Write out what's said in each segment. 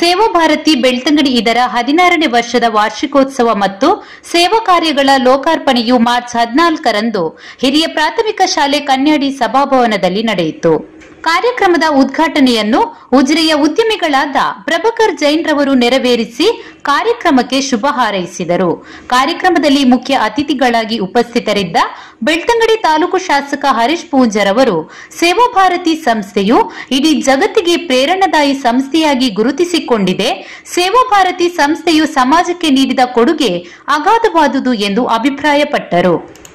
ಸೇವಾ ಭಾರತಿ ಬೆಳ್ತಂಗಡಿ ಇದರ ಹದಿನಾರನೇ ವರ್ಷದ ವಾರ್ಷಿಕೋತ್ಸವ ಮತ್ತು ಸೇವಾ ಕಾರ್ಯಗಳ ಲೋಕಾರ್ಪಣೆಯು ಮಾರ್ಚ್ ಹದಿನಾಲ್ಕರಂದು ಹಿರಿಯ ಪ್ರಾಥಮಿಕ ಶಾಲೆ ಕನ್ಯಾಡಿ ಸಭಾಭವನದಲ್ಲಿ ನಡೆಯಿತು ಕಾರ್ಯಕ್ರಮದ ಉದ್ಘಾಟನೆಯನ್ನು ಉಜಿರೆಯ ಉದ್ಯಮಿಗಳಾದ ಪ್ರಭಾಕರ್ ಜೈನ್ ರವರು ನೆರವೇರಿಸಿ ಕಾರ್ಯಕ್ರಮಕ್ಕೆ ಶುಭ ಹಾರೈಸಿದರು ಕಾರ್ಯಕ್ರಮದಲ್ಲಿ ಮುಖ್ಯ ಅತಿಥಿಗಳಾಗಿ ಉಪಸ್ಥಿತರಿದ್ದ ಬೆಳ್ತಂಗಡಿ ತಾಲೂಕು ಶಾಸಕ ಹರೀಶ್ ಪೂಂಜರ್ ಅವರು ಸೇವಾ ಭಾರತಿ ಸಂಸ್ಥೆಯು ಇಡೀ ಜಗತ್ತಿಗೆ ಪ್ರೇರಣಾದಾಯಿ ಸಂಸ್ಥೆಯಾಗಿ ಗುರುತಿಸಿಕೊಂಡಿದೆ ಸೇವಾ ಭಾರತಿ ಸಂಸ್ಥೆಯು ಸಮಾಜಕ್ಕೆ ನೀಡಿದ ಕೊಡುಗೆ ಅಗಾಧವಾದುದು ಎಂದು ಅಭಿಪ್ರಾಯಪಟ್ಟರು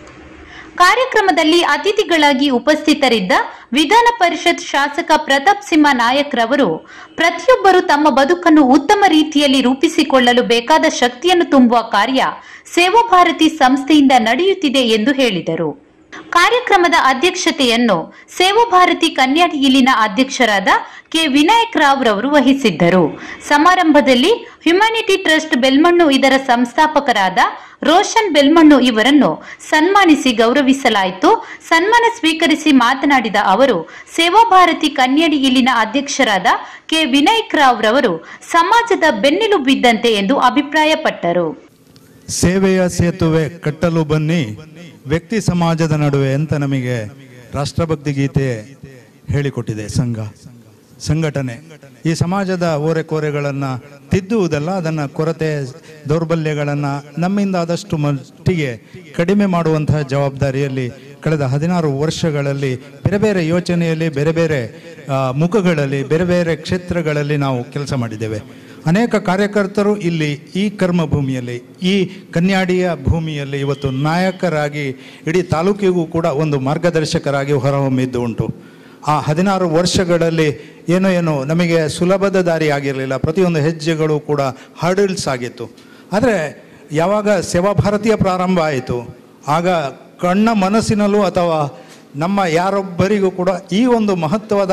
ಕಾರ್ಯಕ್ರಮದಲ್ಲಿ ಅತಿಥಿಗಳಾಗಿ ಉಪಸ್ಥಿತರಿದ್ದ ವಿಧಾನ ಪರಿಷತ್ ಶಾಸಕ ಪ್ರತಾಪ್ ಸಿಂಹ ನಾಯಕ್ ರವರು ಪ್ರತಿಯೊಬ್ಬರು ತಮ್ಮ ಬದುಕನ್ನು ಉತ್ತಮ ರೀತಿಯಲ್ಲಿ ರೂಪಿಸಿಕೊಳ್ಳಲು ಬೇಕಾದ ಶಕ್ತಿಯನ್ನು ತುಂಬುವ ಕಾರ್ಯ ಸೇವಾ ಭಾರತಿ ಸಂಸ್ಥೆಯಿಂದ ನಡೆಯುತ್ತಿದೆ ಎಂದು ಹೇಳಿದರು ಕಾರ್ಯಕ್ರಮದ ಅಧ್ಯಕ್ಷತೆಯನ್ನು ಸೇವಾ ಭಾರತಿ ಕನ್ಯಾಡಿ ಇಲ್ಲಿನ ಅಧ್ಯಕ್ಷರಾದ ಕೆ ವಿನಾಯಕ್ ರಾವ್ ರವರು ವಹಿಸಿದ್ದರು ಸಮಾರಂಭದಲ್ಲಿ ಹ್ಯುಮ್ಯಾನಿಟಿ ಟ್ರಸ್ಟ್ ಬೆಲ್ಮಣ್ಣು ಇದರ ಸಂಸ್ಥಾಪಕರಾದ ರೋಷನ್ ಬೆಲ್ಮಣ್ಣು ಇವರನ್ನು ಸನ್ಮಾನಿಸಿ ಗೌರವಿಸಲಾಯಿತು ಸನ್ಮಾನ ಸ್ವೀಕರಿಸಿ ಮಾತನಾಡಿದ ಅವರು ಸೇವಾ ಭಾರತಿ ಕನ್ಯಾಡಿ ಇಲ್ಲಿನ ಅಧ್ಯಕ್ಷರಾದ ಕೆ ವಿನಾಯಕ್ ರಾವ್ ರವರು ಸಮಾಜದ ಬೆನ್ನೆಲುಬಿದ್ದಂತೆ ಎಂದು ಅಭಿಪ್ರಾಯಪಟ್ಟರು ಸೇವೆಯ ಸೇತುವೆ ಕಟ್ಟಲು ಬನ್ನಿ ವ್ಯಕ್ತಿ ಸಮಾಜದ ನಡುವೆ ಅಂತ ನಮಗೆ ರಾಷ್ಟ್ರಭಕ್ತಿ ಗೀತೆ ಹೇಳಿಕೊಟ್ಟಿದೆ ಸಂಘ ಸಂಘಟನೆ ಈ ಸಮಾಜದ ಓರೆಕೋರೆಗಳನ್ನು ತಿದ್ದುವುದಲ್ಲ ಅದನ್ನು ಕೊರತೆ ದೌರ್ಬಲ್ಯಗಳನ್ನು ನಮ್ಮಿಂದ ಆದಷ್ಟು ಮಟ್ಟಿಗೆ ಕಡಿಮೆ ಮಾಡುವಂತಹ ಜವಾಬ್ದಾರಿಯಲ್ಲಿ ಕಳೆದ ಹದಿನಾರು ವರ್ಷಗಳಲ್ಲಿ ಬೇರೆ ಬೇರೆ ಯೋಚನೆಯಲ್ಲಿ ಬೇರೆ ಬೇರೆ ಆ, ಮುಖಗಳಲ್ಲಿ ಬೇರೆ ಬೇರೆ ಕ್ಷೇತ್ರಗಳಲ್ಲಿ ನಾವು ಕೆಲಸ ಮಾಡಿದ್ದೇವೆ ಅನೇಕ ಕಾರ್ಯಕರ್ತರು ಇಲ್ಲಿ ಈ ಕರ್ಮಭೂಮಿಯಲ್ಲಿ ಈ ಕನ್ಯಾಡಿಯ ಭೂಮಿಯಲ್ಲಿ ಇವತ್ತು ನಾಯಕರಾಗಿ ಇಡೀ ತಾಲೂಕಿಗೂ ಕೂಡ ಒಂದು ಮಾರ್ಗದರ್ಶಕರಾಗಿ ಹೊರಹೊಮ್ಮಿದ್ದು ಉಂಟು ಆ ಹದಿನಾರು ವರ್ಷಗಳಲ್ಲಿ ಏನೋ ಏನೋ ನಮಗೆ ಸುಲಭದ ದಾರಿ ಆಗಿರಲಿಲ್ಲ ಪ್ರತಿಯೊಂದು ಹೆಜ್ಜೆಗಳು ಕೂಡ ಹರ್ಡಲ್ಸ್ ಆಗಿತ್ತು ಆದರೆ ಯಾವಾಗ ಸೇವಾ ಭಾರತೀಯ ಪ್ರಾರಂಭ ಆಯಿತು ಆಗ ಕಣ್ಣ ಮನಸ್ಸಿನಲ್ಲೂ ಅಥವಾ ನಮ್ಮ ಯಾರೊಬ್ಬರಿಗೂ ಕೂಡ ಈ ಒಂದು ಮಹತ್ವದ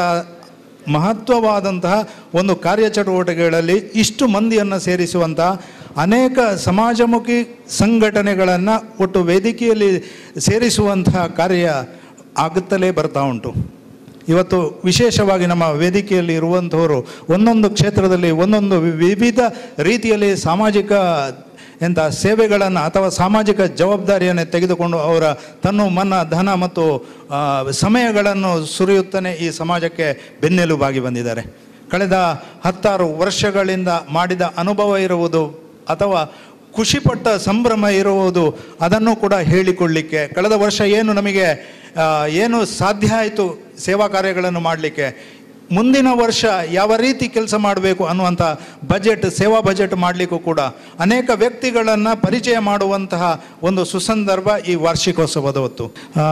ಮಹತ್ವವಾದಂತಹ ಒಂದು ಕಾರ್ಯಚಟುವಟಿಕೆಗಳಲ್ಲಿ ಇಷ್ಟು ಮಂದಿಯನ್ನು ಸೇರಿಸುವಂತಹ ಅನೇಕ ಸಮಾಜಮುಖಿ ಸಂಘಟನೆಗಳನ್ನು ಒಟ್ಟು ವೇದಿಕೆಯಲ್ಲಿ ಸೇರಿಸುವಂತಹ ಕಾರ್ಯ ಆಗುತ್ತಲೇ ಬರ್ತಾ ಉಂಟು ಇವತ್ತು ವಿಶೇಷವಾಗಿ ನಮ್ಮ ವೇದಿಕೆಯಲ್ಲಿ ಇರುವಂಥವರು ಒಂದೊಂದು ಕ್ಷೇತ್ರದಲ್ಲಿ ಒಂದೊಂದು ವಿವಿಧ ರೀತಿಯಲ್ಲಿ ಸಾಮಾಜಿಕ ಎಂಥ ಸೇವೆಗಳನ್ನು ಅಥವಾ ಸಾಮಾಜಿಕ ಜವಾಬ್ದಾರಿಯನ್ನು ತೆಗೆದುಕೊಂಡು ಅವರ ತನ್ನು ಮನ ಧನ ಮತ್ತು ಆ, ಸಮಯಗಳನ್ನು ಸುರಿಯುತ್ತಾನೆ ಈ ಸಮಾಜಕ್ಕೆ ಬೆನ್ನೆಲುಬಾಗಿ ಬಂದಿದ್ದಾರೆ ಕಳೆದ ಹತ್ತಾರು ವರ್ಷಗಳಿಂದ ಮಾಡಿದ ಅನುಭವ ಇರುವುದು ಅಥವಾ ಖುಷಿಪಟ್ಟ ಸಂಭ್ರಮ ಇರುವುದು ಅದನ್ನು ಕೂಡ ಹೇಳಿಕೊಳ್ಳಿಕ್ಕೆ ಕಳೆದ ವರ್ಷ ಏನು ನಮಗೆ ಆ, ಏನು ಸಾಧ್ಯ ಆಯಿತು ಸೇವಾ ಕಾರ್ಯಗಳನ್ನು ಮಾಡಲಿಕ್ಕೆ ಮುಂದಿನ ವರ್ಷ ಯಾವ ರೀತಿ ಕೆಲಸ ಮಾಡಬೇಕು ಅನ್ನುವಂಥ ಬಜೆಟ್ ಸೇವಾ ಬಜೆಟ್ ಮಾಡಲಿಕ್ಕೂ ಕೂಡ ಅನೇಕ ವ್ಯಕ್ತಿಗಳನ್ನು ಪರಿಚಯ ಮಾಡುವಂತಹ ಒಂದು ಸುಸಂದರ್ಭ ಈ ವಾರ್ಷಿಕೋತ್ಸವದ ಹೊತ್ತು ಆ,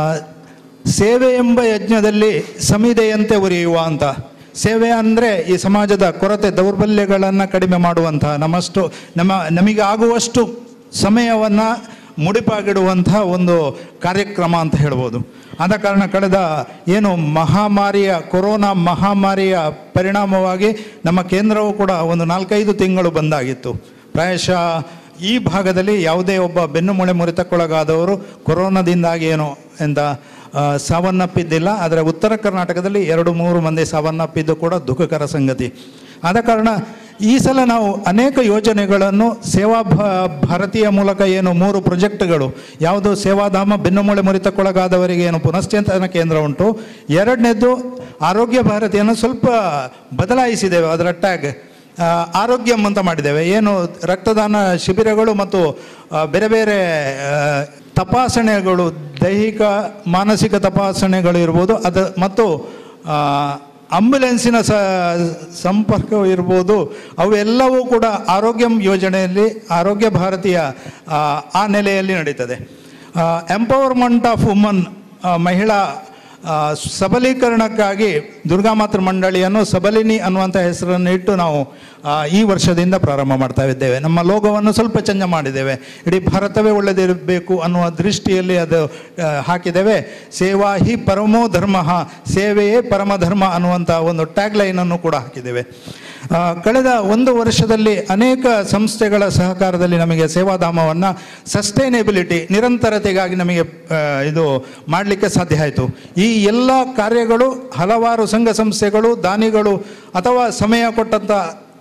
ಸೇವೆ ಎಂಬ ಯಜ್ಞದಲ್ಲಿ ಸಮಿದೆಯಂತೆ ಉರಿಯುವ ಅಂತ ಸೇವೆ ಅಂದರೆ ಈ ಸಮಾಜದ ಕೊರತೆ ದೌರ್ಬಲ್ಯಗಳನ್ನು ಕಡಿಮೆ ಮಾಡುವಂತಹ ನಮ್ಮಷ್ಟು ನಮ್ಮ ನಮಗೆ ಆಗುವಷ್ಟು ಸಮಯವನ್ನು ಮುಡಿಪಾಗಿಡುವಂತಹ ಒಂದು ಕಾರ್ಯಕ್ರಮ ಅಂತ ಹೇಳ್ಬೋದು ಆದ ಕಾರಣ ಕಳೆದ ಏನು ಮಹಾಮಾರಿಯ ಕೊರೋನಾ ಮಹಾಮಾರಿಯ ಪರಿಣಾಮವಾಗಿ ನಮ್ಮ ಕೇಂದ್ರವು ಕೂಡ ಒಂದು ನಾಲ್ಕೈದು ತಿಂಗಳು ಬಂದಾಗಿತ್ತು ಪ್ರಾಯಶಃ ಈ ಭಾಗದಲ್ಲಿ ಯಾವುದೇ ಒಬ್ಬ ಬೆನ್ನು ಮೂಳೆ ಮುರಿತಕ್ಕೊಳಗಾದವರು ಕೊರೋನಾದಿಂದಾಗಿ ಏನು ಎಂದ ಆ, ಸಾವನ್ನಪ್ಪಿದ್ದಿಲ್ಲ ಆದರೆ ಉತ್ತರ ಕರ್ನಾಟಕದಲ್ಲಿ ಎರಡು ಮೂರು ಮಂದಿ ಸಾವನ್ನಪ್ಪಿದ್ದು ಕೂಡ ದುಃಖಕರ ಸಂಗತಿ ಆದ ಕಾರಣ ಈ ಸಲ ನಾವು ಅನೇಕ ಯೋಜನೆಗಳನ್ನು ಸೇವಾ ಭಾ ಭಾರತೀಯ ಮೂಲಕ ಏನು ಮೂರು ಪ್ರಾಜೆಕ್ಟ್ಗಳು ಯಾವುದು ಸೇವಾಧಾಮ ಬೆನ್ನುಮೂಳೆ ಮುರಿತಕ್ಕೊಳಗಾದವರಿಗೆ ಏನು ಪುನಶ್ಚೇತನ ಕೇಂದ್ರ ಉಂಟು ಎರಡನೇದ್ದು ಆರೋಗ್ಯ ಭಾರತಿಯನ್ನು ಸ್ವಲ್ಪ ಬದಲಾಯಿಸಿದ್ದೇವೆ ಅದರ ಟ್ಯಾಗ್ ಆ, ಆರೋಗ್ಯಂ ಅಂತ ಮಾಡಿದ್ದೇವೆ ಏನು ರಕ್ತದಾನ ಶಿಬಿರಗಳು ಮತ್ತು ಆ, ಬೇರೆ ಬೇರೆ ಆ, ತಪಾಸಣೆಗಳು ದೈಹಿಕ ಮಾನಸಿಕ ತಪಾಸಣೆಗಳು ಇರ್ಬೋದು ಅದು ಮತ್ತು ಆ, ಆಂಬ್ಯುಲೆನ್ಸಿನ ಸ ಸಂಪರ್ಕ ಇರ್ಬೋದು ಅವೆಲ್ಲವೂ ಕೂಡ ಆರೋಗ್ಯ ಯೋಜನೆಯಲ್ಲಿ ಆರೋಗ್ಯ ಭಾರತೀಯ ಆ, ಆ ನೆಲೆಯಲ್ಲಿ ನಡೀತದೆ ಎಂಪವರ್ಮೆಂಟ್ ಆಫ್ ವುಮನ್ ಮಹಿಳಾ ಆ, ಸಬಲೀಕರಣಕ್ಕಾಗಿ ದುರ್ಗಾಮಾತೃ ಮಂಡಳಿಯನ್ನು ಸಬಲಿನಿ ಅನ್ನುವಂಥ ಹೆಸರನ್ನು ಇಟ್ಟು ನಾವು ಆ, ಈ ವರ್ಷದಿಂದ ಪ್ರಾರಂಭ ಮಾಡ್ತಾ ಇದ್ದೇವೆ ನಮ್ಮ ಲೋಗವನ್ನು ಸ್ವಲ್ಪ ಚೇಂಜ್ ಮಾಡಿದ್ದೇವೆ ಇಡೀ ಭಾರತವೇ ಒಳ್ಳೆದಿರಬೇಕು ಅನ್ನುವ ದೃಷ್ಟಿಯಲ್ಲಿ ಅದು ಆ, ಹಾಕಿದ್ದೇವೆ ಸೇವಾ ಹಿ ಪರಮೋ ಧರ್ಮ ಸೇವೆಯೇ ಪರಮಧರ್ಮ ಅನ್ನುವಂಥ ಒಂದು ಟ್ಯಾಗ್ ಲೈನನ್ನು ಕೂಡ ಹಾಕಿದ್ದೇವೆ ಆ, ಕಳೆದ ಒಂದು ವರ್ಷದಲ್ಲಿ ಅನೇಕ ಸಂಸ್ಥೆಗಳ ಸಹಕಾರದಲ್ಲಿ ನಮಗೆ ಸೇವಾಧಾಮವನ್ನು ಸಸ್ಟೈನೇಬಿಲಿಟಿ ನಿರಂತರತೆಗಾಗಿ ನಮಗೆ ಆ, ಇದು ಮಾಡಲಿಕ್ಕೆ ಸಾಧ್ಯ ಆಯಿತು ಈ ಎಲ್ಲ ಕಾರ್ಯಗಳು ಹಲವಾರು ಸಂಘ ಸಂಸ್ಥೆಗಳು ದಾನಿಗಳು ಅಥವಾ ಸಮಯ ಕೊಟ್ಟಂಥ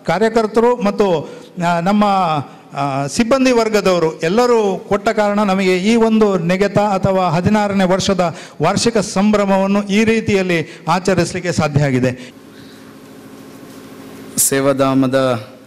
ಕಾರ್ಯಕರ್ತರು ಮತ್ತು ಆ, ನಮ್ಮ ಆ, ಸಿಬ್ಬಂದಿ ವರ್ಗದವರು ಎಲ್ಲರೂ ಕೊಟ್ಟ ಕಾರಣ ನಮಗೆ ಈ ಒಂದು ನೆಗೆತ ಅಥವಾ ಹದಿನಾರನೇ ವರ್ಷದ ವಾರ್ಷಿಕ ಸಂಭ್ರಮವನ್ನು ಈ ರೀತಿಯಲ್ಲಿ ಆಚರಿಸಲಿಕ್ಕೆ ಸಾಧ್ಯ ಆಗಿದೆ ಸೇವಾಧಾಮದ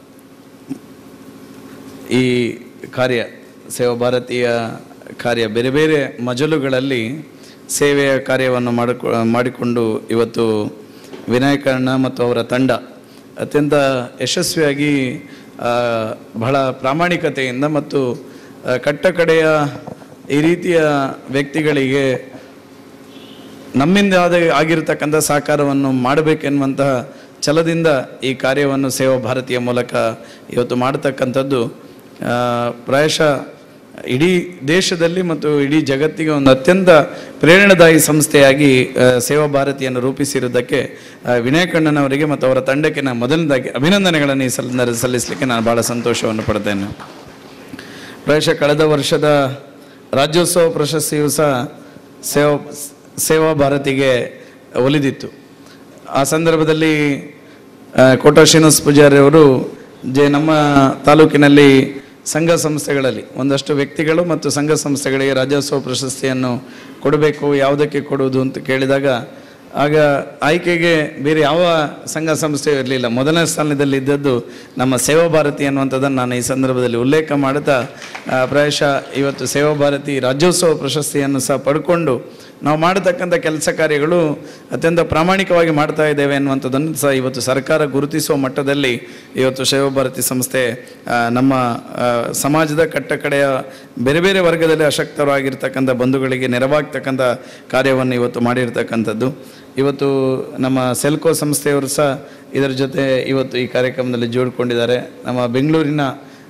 ಈ ಕಾರ್ಯ ಸೇವಾ ಭಾರತೀಯ ಕಾರ್ಯ ಬೇರೆ ಬೇರೆ ಮಜಲುಗಳಲ್ಲಿ ಸೇವೆಯ ಕಾರ್ಯವನ್ನು ಮಾಡಿಕೊ ಮಾಡಿಕೊಂಡು ಇವತ್ತು ವಿನಾಯಕಣ್ಣ ಮತ್ತು ಅವರ ತಂಡ ಅತ್ಯಂತ ಯಶಸ್ವಿಯಾಗಿ ಆ, ಬಹಳ ಪ್ರಾಮಾಣಿಕತೆಯಿಂದ ಮತ್ತು ಆ, ಕಟ್ಟ ಕಡೆಯ ಈ ರೀತಿಯ ವ್ಯಕ್ತಿಗಳಿಗೆ ನಮ್ಮಿಂದ ಆದ ಆಗಿರತಕ್ಕಂಥ ಸಹಕಾರವನ್ನು ಮಾಡಬೇಕೆನ್ನುವಂತಹ ಛಲದಿಂದ ಈ ಕಾರ್ಯವನ್ನು ಸೇವಾ ಭಾರತೀಯ ಮೂಲಕ ಇವತ್ತು ಮಾಡತಕ್ಕಂಥದ್ದು ಆ, ಪ್ರಾಯಶಃ ಇಡೀ ದೇಶದಲ್ಲಿ ಮತ್ತು ಇಡೀ ಜಗತ್ತಿಗೆ ಒಂದು ಅತ್ಯಂತ ಪ್ರೇರಣಾದಾಯಿ ಸಂಸ್ಥೆಯಾಗಿ ಆ, ಸೇವಾ ಭಾರತಿಯನ್ನು ರೂಪಿಸಿರುವುದಕ್ಕೆ ಆ, ವಿನಯಕಣ್ಣನವರಿಗೆ ಮತ್ತು ಅವರ ತಂಡಕ್ಕೆ ನಾನು ಮೊದಲನೇದಾಗಿ ಅಭಿನಂದನೆಗಳನ್ನು ಈ ಸಲ ಸಲ್ಲಿಸಲಿಕ್ಕೆ ನಾನು ಭಾಳ ಸಂತೋಷವನ್ನು ಪಡ್ತೇನೆ ಪ್ರಾಯಶಃ ಕಳೆದ ವರ್ಷದ ರಾಜ್ಯೋತ್ಸವ ಪ್ರಶಸ್ತಿಯು ಸಹ ಸೇವಾ ಸೇವಾ ಭಾರತಿಗೆ ಒಲಿದಿತ್ತು ಆ ಸಂದರ್ಭದಲ್ಲಿ ಆ, ಕೋಟ ಶ್ರೀನಿವಾಸ ಪೂಜಾರಿ ಅವರು ಜೆ ನಮ್ಮ ತಾಲೂಕಿನಲ್ಲಿ ಸಂಘ ಸಂಸ್ಥೆಗಳಲ್ಲಿ ಒಂದಷ್ಟು ವ್ಯಕ್ತಿಗಳು ಮತ್ತು ಸಂಘ ಸಂಸ್ಥೆಗಳಿಗೆ ರಾಜ್ಯೋತ್ಸವ ಪ್ರಶಸ್ತಿಯನ್ನು ಕೊಡಬೇಕು ಯಾವುದಕ್ಕೆ ಕೊಡುವುದು ಅಂತ ಕೇಳಿದಾಗ ಆಗ ಆಯ್ಕೆಗೆ ಬೇರೆ ಯಾವ ಸಂಘ ಸಂಸ್ಥೆ ಇರಲಿಲ್ಲ ಮೊದಲನೇ ಸ್ಥಾನದಲ್ಲಿ ಇದ್ದದ್ದು ನಮ್ಮ ಸೇವಾ ಭಾರತಿ ಅನ್ನುವಂಥದ್ದನ್ನು ನಾನು ಈ ಸಂದರ್ಭದಲ್ಲಿ ಉಲ್ಲೇಖ ಮಾಡುತ್ತಾ ಆ, ಪ್ರಾಯಶಃ ಇವತ್ತು ಸೇವಾ ಭಾರತಿ ರಾಜ್ಯೋತ್ಸವ ಪ್ರಶಸ್ತಿಯನ್ನು ಸಹ ಪಡ್ಕೊಂಡು ನಾವು ಮಾಡತಕ್ಕಂಥ ಕೆಲಸ ಕಾರ್ಯಗಳು ಅತ್ಯಂತ ಪ್ರಾಮಾಣಿಕವಾಗಿ ಮಾಡ್ತಾ ಇದ್ದೇವೆ ಅನ್ನುವಂಥದ್ದನ್ನು ಸಹ ಇವತ್ತು ಸರ್ಕಾರ ಗುರುತಿಸುವ ಮಟ್ಟದಲ್ಲಿ ಇವತ್ತು ಸೇವಾ ಭಾರತಿ ಸಂಸ್ಥೆ ಆ, ನಮ್ಮ ಆ, ಸಮಾಜದ ಕಟ್ಟ ಕಡೆಯ ಬೇರೆ ಬೇರೆ ವರ್ಗದಲ್ಲಿ ಅಶಕ್ತರಾಗಿರ್ತಕ್ಕಂಥ ಬಂಧುಗಳಿಗೆ ನೆರವಾಗ್ತಕ್ಕಂಥ ಕಾರ್ಯವನ್ನು ಇವತ್ತು ಮಾಡಿರ್ತಕ್ಕಂಥದ್ದು ಇವತ್ತು ನಮ್ಮ ಸೆಲ್ಕೋ ಸಂಸ್ಥೆಯವರು ಸಹ ಇದರ ಜೊತೆ ಇವತ್ತು ಈ ಕಾರ್ಯಕ್ರಮದಲ್ಲಿ ಜೋಡಿಕೊಂಡಿದ್ದಾರೆ ನಮ್ಮ ಬೆಂಗಳೂರಿನ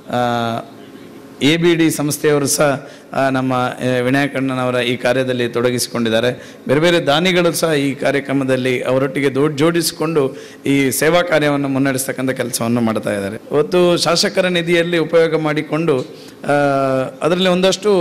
ಎ ಬಿ ಡಿ ಸಂಸ್ಥೆಯವರು ಸಹ ಆ, ನಮ್ಮ ಆ, ವಿನಾಯಕಣ್ಣನವರ ಈ ಕಾರ್ಯದಲ್ಲಿ ತೊಡಗಿಸಿಕೊಂಡಿದ್ದಾರೆ ಬೇರೆ ಬೇರೆ ದಾನಿಗಳು ಸಹ ಈ ಕಾರ್ಯಕ್ರಮದಲ್ಲಿ ಅವರೊಟ್ಟಿಗೆ ದೊಡ್ಡ ಜೋಡಿಸಿಕೊಂಡು ಈ ಸೇವಾ ಕಾರ್ಯವನ್ನು ಮುನ್ನಡೆಸ್ತಕ್ಕಂಥ ಕೆಲಸವನ್ನು ಮಾಡ್ತಾ ಇದ್ದಾರೆ ಇವತ್ತು ಶಾಸಕರ ನಿಧಿಯಲ್ಲಿ ಉಪಯೋಗ ಮಾಡಿಕೊಂಡು ಆ, ಅದರಲ್ಲಿ ಒಂದಷ್ಟು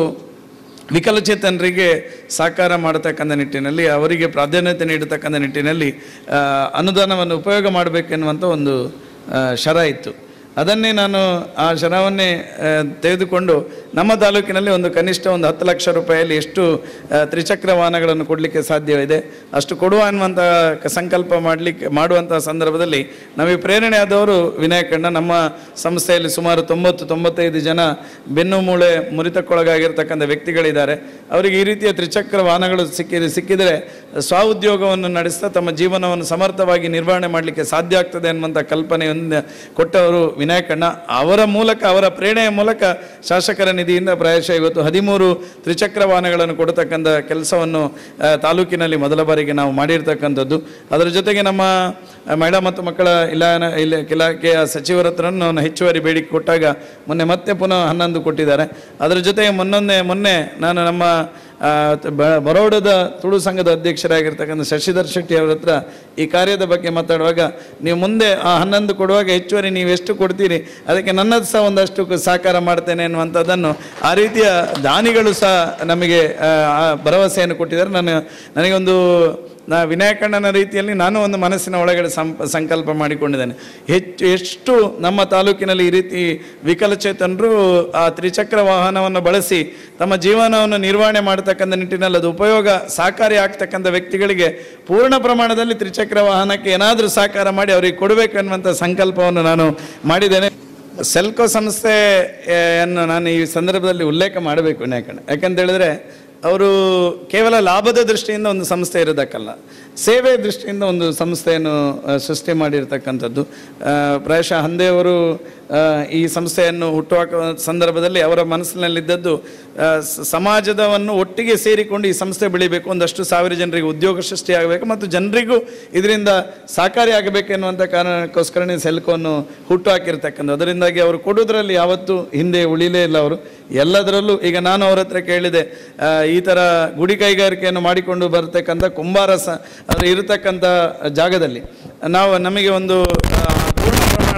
ವಿಕಲಚೇತನರಿಗೆ ಸಾಕಾರ ಮಾಡತಕ್ಕಂಥ ನಿಟ್ಟಿನಲ್ಲಿ ಅವರಿಗೆ ಪ್ರಾಧಾನ್ಯತೆ ನೀಡತಕ್ಕಂಥ ನಿಟ್ಟಿನಲ್ಲಿ ಆ, ಅನುದಾನವನ್ನು ಉಪಯೋಗ ಮಾಡಬೇಕೆನ್ನುವಂಥ ಒಂದು ಆ, ಶರ ಇತ್ತು ಅದನ್ನೇ ನಾನು ಆ ಶರವನ್ನೇ ಆ, ತೆಗೆದುಕೊಂಡು ನಮ್ಮ ತಾಲೂಕಿನಲ್ಲಿ ಒಂದು ಕನಿಷ್ಠ ಒಂದು ಹತ್ತು ಲಕ್ಷ ರೂಪಾಯಿಯಲ್ಲಿ ಎಷ್ಟು ಆ, ತ್ರಿಚಕ್ರ ವಾಹನಗಳನ್ನು ಕೊಡಲಿಕ್ಕೆ ಸಾಧ್ಯವಿದೆ ಅಷ್ಟು ಕೊಡುವ ಅನ್ನುವಂಥ ಕ- ಸಂಕಲ್ಪ ಮಾಡಲಿಕ್ಕೆ ಮಾಡುವಂಥ ಸಂದರ್ಭದಲ್ಲಿ ನಮಗೆ ಪ್ರೇರಣೆ ಆದವರು ವಿನಾಯಕಣ್ಣ ನಮ್ಮ ಸಂಸ್ಥೆಯಲ್ಲಿ ಸುಮಾರು ತೊಂಬತ್ತು ತೊಂಬತ್ತೈದು ಜನ ಬೆನ್ನು ಮೂಳೆ ಮುರಿತಕ್ಕೊಳಗಾಗಿರ್ತಕ್ಕಂಥ ವ್ಯಕ್ತಿಗಳಿದ್ದಾರೆ ಅವರಿಗೆ ಈ ರೀತಿಯ ತ್ರಿಚಕ್ರ ವಾಹನಗಳು ಸಿಕ್ಕಿ ಸಿಕ್ಕಿದರೆ ಸ್ವಉದ್ಯೋಗವನ್ನು ನಡೆಸ್ತಾ ತಮ್ಮ ಜೀವನವನ್ನು ಸಮರ್ಥವಾಗಿ ನಿರ್ವಹಣೆ ಮಾಡಲಿಕ್ಕೆ ಸಾಧ್ಯ ಆಗ್ತದೆ ಅನ್ನುವಂಥ ಕಲ್ಪನೆಯನ್ನು ಕೊಟ್ಟವರು ವಿನಾಯಕಣ್ಣ ಅವರ ಮೂಲಕ ಅವರ ಪ್ರೇರಣೆಯ ಮೂಲಕ ಶಾಸಕರ ನಿಧಿಯಿಂದ ಪ್ರಾಯಶಃ ಇವತ್ತು ಹದಿಮೂರು ತ್ರಿಚಕ್ರ ವಾಹನಗಳನ್ನು ಕೊಡತಕ್ಕಂಥ ಕೆಲಸವನ್ನು ಆ, ತಾಲೂಕಿನಲ್ಲಿ ಮೊದಲ ಬಾರಿಗೆ ನಾವು ಮಾಡಿರ್ತಕ್ಕಂಥದ್ದು ಅದರ ಜೊತೆಗೆ ನಮ್ಮ ಆ, ಮಹಿಳಾ ಮತ್ತು ಮಕ್ಕಳ ಇಲಾನ ಇಲ್ಲ ಇಲಾಖೆಯ ಸಚಿವರ ಹತ್ರ ನಾನು ಹೆಚ್ಚುವರಿ ಬೇಡಿಕೆ ಕೊಟ್ಟಾಗ ಮೊನ್ನೆ ಮತ್ತೆ ಪುನಃ ಹನ್ನೊಂದು ಕೊಟ್ಟಿದ್ದಾರೆ ಅದರ ಜೊತೆಗೆ ಮೊನ್ನೊಂದೆ ಮೊನ್ನೆ ನಾನು ನಮ್ಮ ಆ, ತ- ಬ- ಬರೋಡದ ತುಳು ಸಂಘದ ಅಧ್ಯಕ್ಷರಾಗಿರ್ತಕ್ಕಂಥ ಶಶಿಧರ್ ಶೆಟ್ಟಿ ಅವರ ಹತ್ರ ಈ ಕಾರ್ಯದ ಬಗ್ಗೆ ಮಾತಾಡುವಾಗ ನೀವು ಮುಂದೆ ಆ ಹನ್ನೊಂದು ಕೊಡುವಾಗ ಹೆಚ್ಚುವರಿ ನೀವು ಎಷ್ಟು ಕೊಡ್ತೀರಿ ಅದಕ್ಕೆ ನನ್ನದು ಸಹ ಒಂದಷ್ಟು ಕ- ಸಹಕಾರ ಮಾಡ್ತೇನೆ ಅನ್ನುವಂಥದ್ದನ್ನು ಆ ರೀತಿಯ ದಾನಿಗಳು ಸಹ ನಮಗೆ ಆ, ಆ ಭರವಸೆಯನ್ನು ಕೊಟ್ಟಿದ್ದಾರೆ ನಾನು ನನಗೊಂದು ನಾ ವಿನಾಯಕಣ್ಣನ ರೀತಿಯಲ್ಲಿ ನಾನು ಒಂದು ಮನಸ್ಸಿನ ಒಳಗಡೆ ಸಂಪ ಸಂಕಲ್ಪ ಮಾಡಿಕೊಂಡಿದ್ದೇನೆ ಹೆಚ್ಚು ಎಷ್ಟು ನಮ್ಮ ತಾಲೂಕಿನಲ್ಲಿ ಈ ರೀತಿ ವಿಕಲಚೇತನರು ಆ ತ್ರಿಚಕ್ರ ವಾಹನವನ್ನು ಬಳಸಿ ತಮ್ಮ ಜೀವನವನ್ನು ನಿರ್ವಹಣೆ ಮಾಡತಕ್ಕಂಥ ನಿಟ್ಟಿನಲ್ಲಿ ಅದು ಉಪಯೋಗ ಸಹಕಾರಿ ಆಗ್ತಕ್ಕಂಥ ವ್ಯಕ್ತಿಗಳಿಗೆ ಪೂರ್ಣ ಪ್ರಮಾಣದಲ್ಲಿ ತ್ರಿಚಕ್ರ ವಾಹನಕ್ಕೆ ಏನಾದರೂ ಸಹಕಾರ ಮಾಡಿ ಅವರಿಗೆ ಕೊಡಬೇಕು ಅನ್ನುವಂಥ ಸಂಕಲ್ಪವನ್ನು ನಾನು ಮಾಡಿದ್ದೇನೆ ಸೆಲ್ಕೋ ಸಂಸ್ಥೆಯನ್ನು ನಾನು ಈ ಸಂದರ್ಭದಲ್ಲಿ ಉಲ್ಲೇಖ ಮಾಡಬೇಕು ವಿನಾಯಕಣ್ಣ ಯಾಕಂತ ಹೇಳಿದ್ರೆ ಅವರು ಕೇವಲ ಲಾಭದ ದೃಷ್ಟಿಯಿಂದ ಒಂದು ಸಂಸ್ಥೆ ಇರೋದಕ್ಕಲ್ಲ ಸೇವೆ ದೃಷ್ಟಿಯಿಂದ ಒಂದು ಸಂಸ್ಥೆಯನ್ನು ಆ, ಸೃಷ್ಟಿ ಮಾಡಿರ್ತಕ್ಕಂಥದ್ದು ಆ, ಪ್ರಾಯಶಃ ಹಂದೆಯವರು ಆ, ಈ ಸಂಸ್ಥೆಯನ್ನು ಹುಟ್ಟುಹಾಕುವ ಸಂದರ್ಭದಲ್ಲಿ ಅವರ ಮನಸ್ಸಿನಲ್ಲಿದ್ದದ್ದು ಆ, ಸ- ಸಮಾಜದವನ್ನು ಒಟ್ಟಿಗೆ ಸೇರಿಕೊಂಡು ಈ ಸಂಸ್ಥೆ ಬೆಳಿಬೇಕು ಒಂದಷ್ಟು ಸಾವಿರ ಜನರಿಗೆ ಉದ್ಯೋಗ ಸೃಷ್ಟಿಯಾಗಬೇಕು ಮತ್ತು ಜನರಿಗೂ ಇದರಿಂದ ಸಹಕಾರಿ ಆಗಬೇಕು ಎನ್ನುವಂಥ ಕಾರಣಕ್ಕೋಸ್ಕರನೇ ಸೆಲ್ಕೋನ್ನು ಹುಟ್ಟು ಹಾಕಿರ್ತಕ್ಕಂಥ ಅದರಿಂದಾಗಿ ಅವರು ಕೊಡೋದ್ರಲ್ಲಿ ಯಾವತ್ತೂ ಹಿಂದೆ ಉಳಿಲೇ ಇಲ್ಲ ಅವರು ಎಲ್ಲದರಲ್ಲೂ ಈಗ ನಾನು ಅವ್ರ ಹತ್ರ ಕೇಳಿದೆ ಆ, ಈ ಥರ ಗುಡಿ ಕೈಗಾರಿಕೆಯನ್ನು ಮಾಡಿಕೊಂಡು ಬರ್ತಕ್ಕಂಥ ಕುಂಬಾರ ಸ ಅದು ಇರತಕ್ಕಂಥ ಜಾಗದಲ್ಲಿ ನಾವು ನಮಗೆ ಒಂದು ಆ, ಪೂರ್ಣ ಪ್ರಮಾಣದ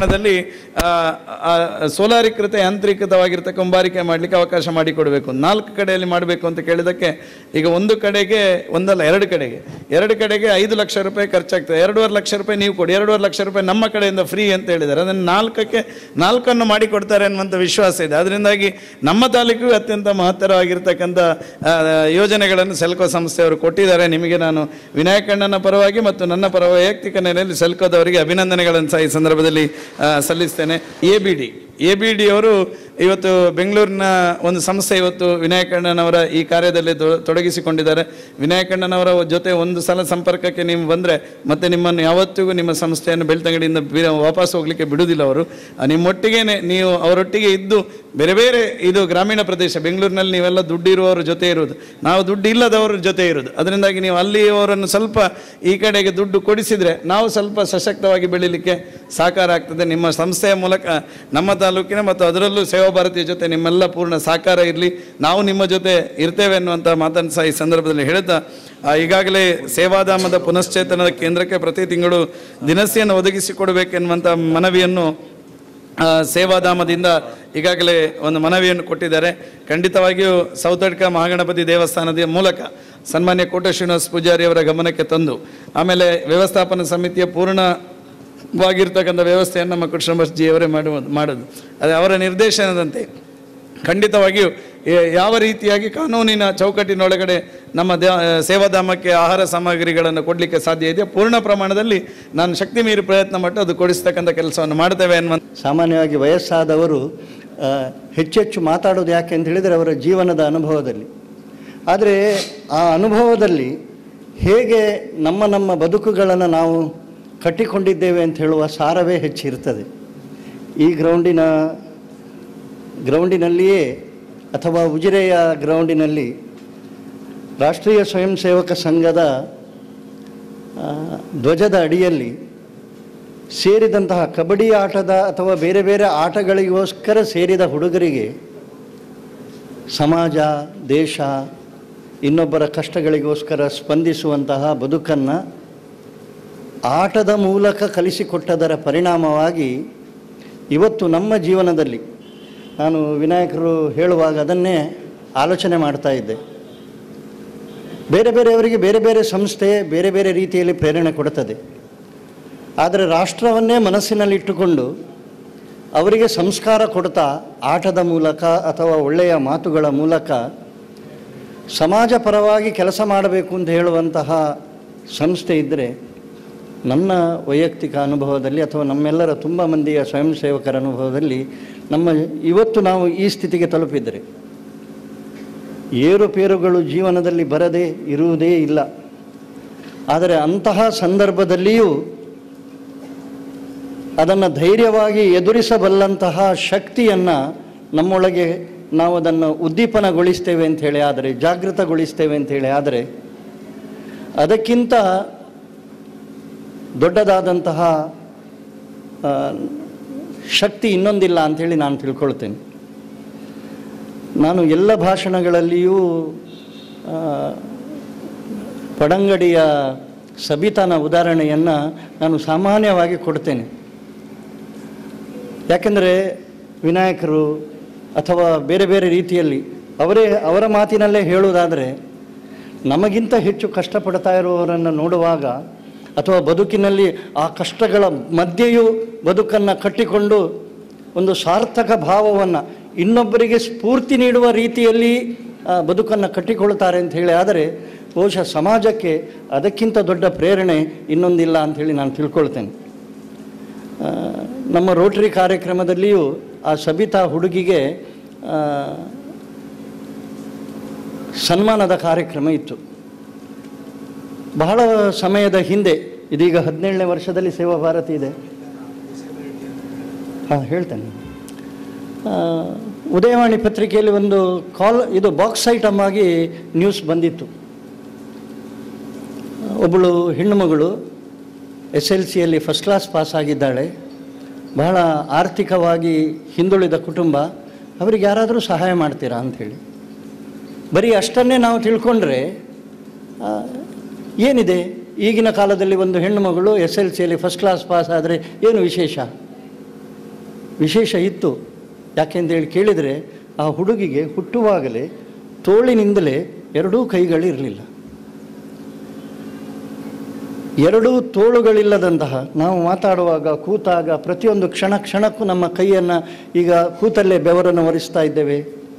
ಪ್ರಮಾಣದಲ್ಲಿ ಆ, ಆ, ಸೋಲಾರೀಕೃತ ಯಾಂತ್ರೀಕೃತವಾಗಿರ್ತಕ್ಕ ಕುಂಬಾರಿಕೆ ಮಾಡಲಿಕ್ಕೆ ಅವಕಾಶ ಮಾಡಿಕೊಡಬೇಕು ನಾಲ್ಕು ಕಡೆಯಲ್ಲಿ ಮಾಡಬೇಕು ಅಂತ ಕೇಳಿದಕ್ಕೆ ಈಗ ಒಂದು ಕಡೆಗೆ ಒಂದಲ್ಲ ಎರಡು ಕಡೆಗೆ ಎರಡು ಕಡೆಗೆ ಐದು ಲಕ್ಷ ರೂಪಾಯಿ ಖರ್ಚಾಗ್ತದೆ ಎರಡೂವರೆ ಲಕ್ಷ ರೂಪಾಯಿ ನೀವು ಕೊಡಿ ಎರಡೂವರೆ ಲಕ್ಷ ರೂಪಾಯಿ ನಮ್ಮ ಕಡೆಯಿಂದ ಫ್ರೀ ಅಂತ ಹೇಳಿದ್ದಾರೆ ಅದನ್ನು ನಾಲ್ಕಕ್ಕೆ ನಾಲ್ಕನ್ನು ಮಾಡಿಕೊಡ್ತಾರೆ ಅನ್ನುವಂಥ ವಿಶ್ವಾಸ ಇದೆ ಅದರಿಂದಾಗಿ ನಮ್ಮ ತಾಲೂಕಿಗೂ ಅತ್ಯಂತ ಮಹತ್ತರವಾಗಿರ್ತಕ್ಕಂಥ ಆ, ಯೋಜನೆಗಳನ್ನು ಸೆಲ್ಕೋ ಸಂಸ್ಥೆಯವರು ಕೊಟ್ಟಿದ್ದಾರೆ ನಿಮಗೆ ನಾನು ವಿನಾಯಕಣ್ಣನ ಪರವಾಗಿ ಮತ್ತು ನನ್ನ ಪರ ವೈಯಕ್ತಿಕ ನೆಲೆಯಲ್ಲಿ ಸೆಲ್ಕೋದವರಿಗೆ ಅಭಿನಂದನೆಗಳನ್ನು ಸಹ ಈ ಸಂದರ್ಭದಲ್ಲಿ ಆ, ಸಲ್ಲಿಸ್ತೇನೆ A B D A B D ಅವರು ಇವತ್ತು ಬೆಂಗಳೂರಿನ ಒಂದು ಸಂಸ್ಥೆ ಇವತ್ತು ವಿನಾಯಕಣ್ಣನವರ ಈ ಕಾರ್ಯದಲ್ಲಿ ತೊ- ತೊಡಗಿಸಿಕೊಂಡಿದ್ದಾರೆ ವಿನಾಯಕಣ್ಣನವರ ಜೊತೆ ಒಂದು ಸಲ ಸಂಪರ್ಕಕ್ಕೆ ನೀವು ಬಂದರೆ ಮತ್ತೆ ನಿಮ್ಮನ್ನು ಯಾವತ್ತಿಗೂ ನಿಮ್ಮ ಸಂಸ್ಥೆಯನ್ನು ಬೆಳ್ತಂಗಡಿಯಿಂದ ಬಿ- ವಾಪಸ್ ಹೋಗಲಿಕ್ಕೆ ಬಿಡುವುದಿಲ್ಲ ಅವರು ಆ, ನಿಮ್ಮೊಟ್ಟಿಗೆನೆ ನೀವು ಅವರೊಟ್ಟಿಗೆ ಇದ್ದು ಬೇರೆ ಬೇರೆ ಇದು ಗ್ರಾಮೀಣ ಪ್ರದೇಶ ಬೆಂಗಳೂರಿನಲ್ಲಿ ನೀವೆಲ್ಲ ದುಡ್ಡಿರುವವರ ಜೊತೆ ಇರುವುದು ನಾವು ದುಡ್ಡು ಇಲ್ಲದವರ ಜೊತೆ ಇರುವುದು ಅದರಿಂದಾಗಿ ನೀವು ಅಲ್ಲಿಯವರನ್ನು ಸ್ವಲ್ಪ ಈ ಕಡೆಗೆ ದುಡ್ಡು ಕೊಡಿಸಿದರೆ ನಾವು ಸ್ವಲ್ಪ ಸಶಕ್ತವಾಗಿ ಬೆಳೀಲಿಕ್ಕೆ ಸಾಕಾರ ಆಗ್ತದೆ ನಿಮ್ಮ ಸಂಸ್ಥೆಯ ಮೂಲಕ ನಮ್ಮ ತಾಲೂಕಿನ ಮತ್ತು ಅದರಲ್ಲೂ ಸೇವಾ ಭಾರತಿಯ ಜೊತೆ ನಿಮ್ಮೆಲ್ಲ ಪೂರ್ಣ ಸಹಕಾರ ಇರಲಿ ನಾವು ನಿಮ್ಮ ಜೊತೆ ಇರ್ತೇವೆ ಅನ್ನುವಂಥ ಮಾತನ್ನು ಸಹ ಈ ಸಂದರ್ಭದಲ್ಲಿ ಹೇಳ್ತಾ ಆ, ಈಗಾಗಲೇ ಸೇವಾಧಾಮದ ಪುನಶ್ಚೇತನದ ಕೇಂದ್ರಕ್ಕೆ ಪ್ರತಿ ತಿಂಗಳು ದಿನಸಿಯನ್ನು ಒದಗಿಸಿಕೊಡಬೇಕೆನ್ನುವಂಥ ಮನವಿಯನ್ನು ಆ, ಸೇವಾಧಾಮದಿಂದ ಈಗಾಗಲೇ ಒಂದು ಮನವಿಯನ್ನು ಕೊಟ್ಟಿದ್ದಾರೆ ಖಂಡಿತವಾಗಿಯೂ ಸೌತಡ್ಕ ಮಹಾಗಣಪತಿ ದೇವಸ್ಥಾನದ ಮೂಲಕ ಸನ್ಮಾನ್ಯ ಕೋಟ ಶ್ರೀನಿವಾಸ ಪೂಜಾರಿ ಅವರ ಗಮನಕ್ಕೆ ತಂದು ಆಮೇಲೆ ವ್ಯವಸ್ಥಾಪನಾ ಸಮಿತಿಯ ಪೂರ್ಣವಾಗಿರ್ತಕ್ಕಂಥ ವ್ಯವಸ್ಥೆಯನ್ನು ನಮ್ಮ ಕೃಷ್ಣಬಸ್ಜಿ ಅವರೇ ಮಾಡುವುದು ಮಾಡೋದು ಅದೇ ಅವರ ನಿರ್ದೇಶನದಂತೆ ಖಂಡಿತವಾಗಿಯೂ ಏ- ಯಾವ ರೀತಿಯಾಗಿ ಕಾನೂನಿನ ಚೌಕಟ್ಟಿನೊಳಗಡೆ ನಮ್ಮ ದೇ ಸೇವಾಧಾಮಕ್ಕೆ ಆಹಾರ ಸಾಮಗ್ರಿಗಳನ್ನು ಕೊಡಲಿಕ್ಕೆ ಸಾಧ್ಯ ಇದೆಯೋ ಪೂರ್ಣ ಪ್ರಮಾಣದಲ್ಲಿ ನಾನು ಶಕ್ತಿ ಮೀರಿ ಪ್ರಯತ್ನ ಮಾಡಿ ಅದು ಕೊಡಿಸ್ತಕ್ಕಂಥ ಕೆಲಸವನ್ನು ಮಾಡ್ತೇವೆ ಅನ್ನುವಂಥ ಸಾಮಾನ್ಯವಾಗಿ ವಯಸ್ಸಾದವರು ಆ, ಹೆಚ್ಚೆಚ್ಚು ಮಾತಾಡೋದು ಯಾಕೆ ಅಂತ ಹೇಳಿದರೆ ಅವರ ಜೀವನದ ಅನುಭವದಲ್ಲಿ ಆದರೆ ಆ ಅನುಭವದಲ್ಲಿ ಹೇಗೆ ನಮ್ಮ ನಮ್ಮ ಬದುಕುಗಳನ್ನು ನಾವು ಕಟ್ಟಿಕೊಂಡಿದ್ದೇವೆ ಅಂತ ಹೇಳುವ ಸಾರವೇ ಹೆಚ್ಚಿರ್ತದೆ ಈ ಗ್ರೌಂಡಿನ ಗ್ರೌಂಡಿನಲ್ಲಿಯೇ ಅಥವಾ ಉಜಿರೆಯ ಗ್ರೌಂಡಿನಲ್ಲಿ ರಾಷ್ಟ್ರೀಯ ಸ್ವಯಂ ಸೇವಕ ಸಂಘದ ಆ, ಧ್ವಜದ ಅಡಿಯಲ್ಲಿ ಸೇರಿದಂತಹ ಕಬಡ್ಡಿ ಆಟದ ಅಥವಾ ಬೇರೆ ಬೇರೆ ಆಟಗಳಿಗೋಸ್ಕರ ಸೇರಿದ ಹುಡುಗರಿಗೆ ಸಮಾಜ ದೇಶ ಇನ್ನೊಬ್ಬರ ಕಷ್ಟಗಳಿಗೋಸ್ಕರ ಸ್ಪಂದಿಸುವಂತಹ ಬದುಕನ್ನು ಆಟದ ಮೂಲಕ ಕಲಿಸಿಕೊಟ್ಟದರ ಪರಿಣಾಮವಾಗಿ ಇವತ್ತು ನಮ್ಮ ಜೀವನದಲ್ಲಿ ನಾನು ವಿನಾಯಕರು ಹೇಳುವಾಗ ಅದನ್ನೇ ಆಲೋಚನೆ ಮಾಡ್ತಾ ಇದ್ದೆ ಬೇರೆ ಬೇರೆಯವರಿಗೆ ಬೇರೆ ಬೇರೆ ಸಂಸ್ಥೆ ಬೇರೆ ಬೇರೆ ರೀತಿಯಲ್ಲಿ ಪ್ರೇರಣೆ ಕೊಡುತ್ತದೆ ಆದರೆ ರಾಷ್ಟ್ರವನ್ನೇ ಮನಸ್ಸಿನಲ್ಲಿಟ್ಟುಕೊಂಡು ಅವರಿಗೆ ಸಂಸ್ಕಾರ ಕೊಡ್ತಾ ಆಟದ ಮೂಲಕ ಅಥವಾ ಒಳ್ಳೆಯ ಮಾತುಗಳ ಮೂಲಕ ಸಮಾಜ ಪರವಾಗಿ ಕೆಲಸ ಮಾಡಬೇಕು ಅಂತ ಹೇಳುವಂತಹ ಸಂಸ್ಥೆ ಇದ್ದರೆ ನನ್ನ ವೈಯಕ್ತಿಕ ಅನುಭವದಲ್ಲಿ ಅಥವಾ ನಮ್ಮೆಲ್ಲರ ತುಂಬ ಮಂದಿಯ ಸ್ವಯಂ ಸೇವಕರ ಅನುಭವದಲ್ಲಿ ನಮ್ಮ ಇವತ್ತು ನಾವು ಈ ಸ್ಥಿತಿಗೆ ತಲುಪಿದರೆ ಏರುಪೇರುಗಳು ಜೀವನದಲ್ಲಿ ಬರದೇ ಇರುವುದೇ ಇಲ್ಲ ಆದರೆ ಅಂತಹ ಸಂದರ್ಭದಲ್ಲಿಯೂ ಅದನ್ನು ಧೈರ್ಯವಾಗಿ ಎದುರಿಸಬಲ್ಲಂತಹ ಶಕ್ತಿಯನ್ನು ನಮ್ಮೊಳಗೆ ನಾವು ಅದನ್ನು ಉದ್ದೀಪನಗೊಳಿಸ್ತೇವೆ ಅಂತ ಹೇಳಿ ಆದರೆ ಜಾಗೃತಗೊಳಿಸ್ತೇವೆ ಅಂತ ಹೇಳಿ ಆದರೆ ಅದಕ್ಕಿಂತ ದೊಡ್ಡದಾದಂತಹ ಆ, ಶಕ್ತಿ ಇನ್ನೊಂದಿಲ್ಲ ಅಂಥೇಳಿ ನಾನು ತಿಳ್ಕೊಳ್ತೇನೆ ನಾನು ಎಲ್ಲ ಭಾಷಣಗಳಲ್ಲಿಯೂ ಆ, ಪಡಂಗಡಿಯ ಸಬಿತಾನ ಉದಾಹರಣೆಯನ್ನು ನಾನು ಸಾಮಾನ್ಯವಾಗಿ ಕೊಡ್ತೇನೆ ಯಾಕೆಂದರೆ ವಿನಾಯಕರು ಅಥವಾ ಬೇರೆ ಬೇರೆ ರೀತಿಯಲ್ಲಿ ಅವರೇ ಅವರ ಮಾತಿನಲ್ಲೇ ಹೇಳುವುದಾದರೆ ನಮಗಿಂತ ಹೆಚ್ಚು ಕಷ್ಟಪಡ್ತಾ ಇರುವವರನ್ನು ನೋಡುವಾಗ ಅಥವಾ ಬದುಕಿನಲ್ಲಿ ಆ ಕಷ್ಟಗಳ ಮಧ್ಯೆಯೂ ಬದುಕನ್ನು ಕಟ್ಟಿಕೊಂಡು ಒಂದು ಸಾರ್ಥಕ ಭಾವವನ್ನು ಇನ್ನೊಬ್ಬರಿಗೆ ಸ್ಫೂರ್ತಿ ನೀಡುವ ರೀತಿಯಲ್ಲಿ ಆ, ಬದುಕನ್ನು ಕಟ್ಟಿಕೊಳ್ತಾರೆ ಅಂತ ಹೇಳಿ ಆದರೆ ಬಹುಶಃ ಸಮಾಜಕ್ಕೆ ಅದಕ್ಕಿಂತ ದೊಡ್ಡ ಪ್ರೇರಣೆ ಇನ್ನೊಂದಿಲ್ಲ ಅಂಥೇಳಿ ನಾನು ತಿಳ್ಕೊಳ್ತೇನೆ ಆ, ನಮ್ಮ ರೋಟರಿ ಕಾರ್ಯಕ್ರಮದಲ್ಲಿಯೂ ಆ ಸಬಿತಾ ಹುಡುಗಿಗೆ ಆ, ಸನ್ಮಾನದ ಕಾರ್ಯಕ್ರಮ ಇತ್ತು ಬಹಳ ಸಮಯದ ಹಿಂದೆ ಇದೀಗ ಹದಿನೇಳನೇ ವರ್ಷದಲ್ಲಿ ಸೇವಾ ಭಾರತಿ ಇದೆ ಹಾಂ ಹೇಳ್ತೇನೆ ಆ, ಉದಯವಾಣಿ ಪತ್ರಿಕೆಯಲ್ಲಿ ಒಂದು ಕಾಲ್ ಇದು ಬಾಕ್ಸ್ ಐಟಮ್ ಆಗಿ ನ್ಯೂಸ್ ಬಂದಿತ್ತು ಒಬ್ಬಳು ಹೆಣ್ಣು ಮಗಳು ಎಸ್ ಎಲ್ ಸಿಯಲ್ಲಿ ಫಸ್ಟ್ ಕ್ಲಾಸ್ ಪಾಸ್ ಆಗಿದ್ದಾಳೆ ಬಹಳ ಆರ್ಥಿಕವಾಗಿ ಹಿಂದುಳಿದ ಕುಟುಂಬ ಅವರಿಗೆ ಯಾರಾದರೂ ಸಹಾಯ ಮಾಡ್ತೀರಾ ಅಂಥೇಳಿ ಬರೀ ಅಷ್ಟನ್ನೇ ನಾವು ತಿಳ್ಕೊಂಡ್ರೆ ಆ, ಏನಿದೆ ಈಗಿನ ಕಾಲದಲ್ಲಿ ಒಂದು ಹೆಣ್ಣು ಮಗಳು ಎಸ್ ಎಲ್ ಸಿಯಲ್ಲಿ ಫಸ್ಟ್ ಕ್ಲಾಸ್ ಪಾಸ್ ಆದರೆ ಏನು ವಿಶೇಷ ವಿಶೇಷ ಇತ್ತು ಯಾಕೆಂದೇಳಿ ಕೇಳಿದರೆ ಆ ಹುಡುಗಿಗೆ ಹುಟ್ಟುವಾಗಲೇ ತೋಳಿನಿಂದಲೇ ಎರಡೂ ಕೈಗಳಿರಲಿಲ್ಲ ಎರಡೂ ತೋಳುಗಳಿಲ್ಲದಂತಹ ನಾವು ಮಾತಾಡುವಾಗ ಕೂತಾಗ ಪ್ರತಿಯೊಂದು ಕ್ಷಣ ಕ್ಷಣಕ್ಕೂ ನಮ್ಮ ಕೈಯನ್ನು ಈಗ ಕೂತಲ್ಲೇ ಬೆವರನ್ನು ಒರೆಸ್ತಾ ಇದ್ದೇವೆ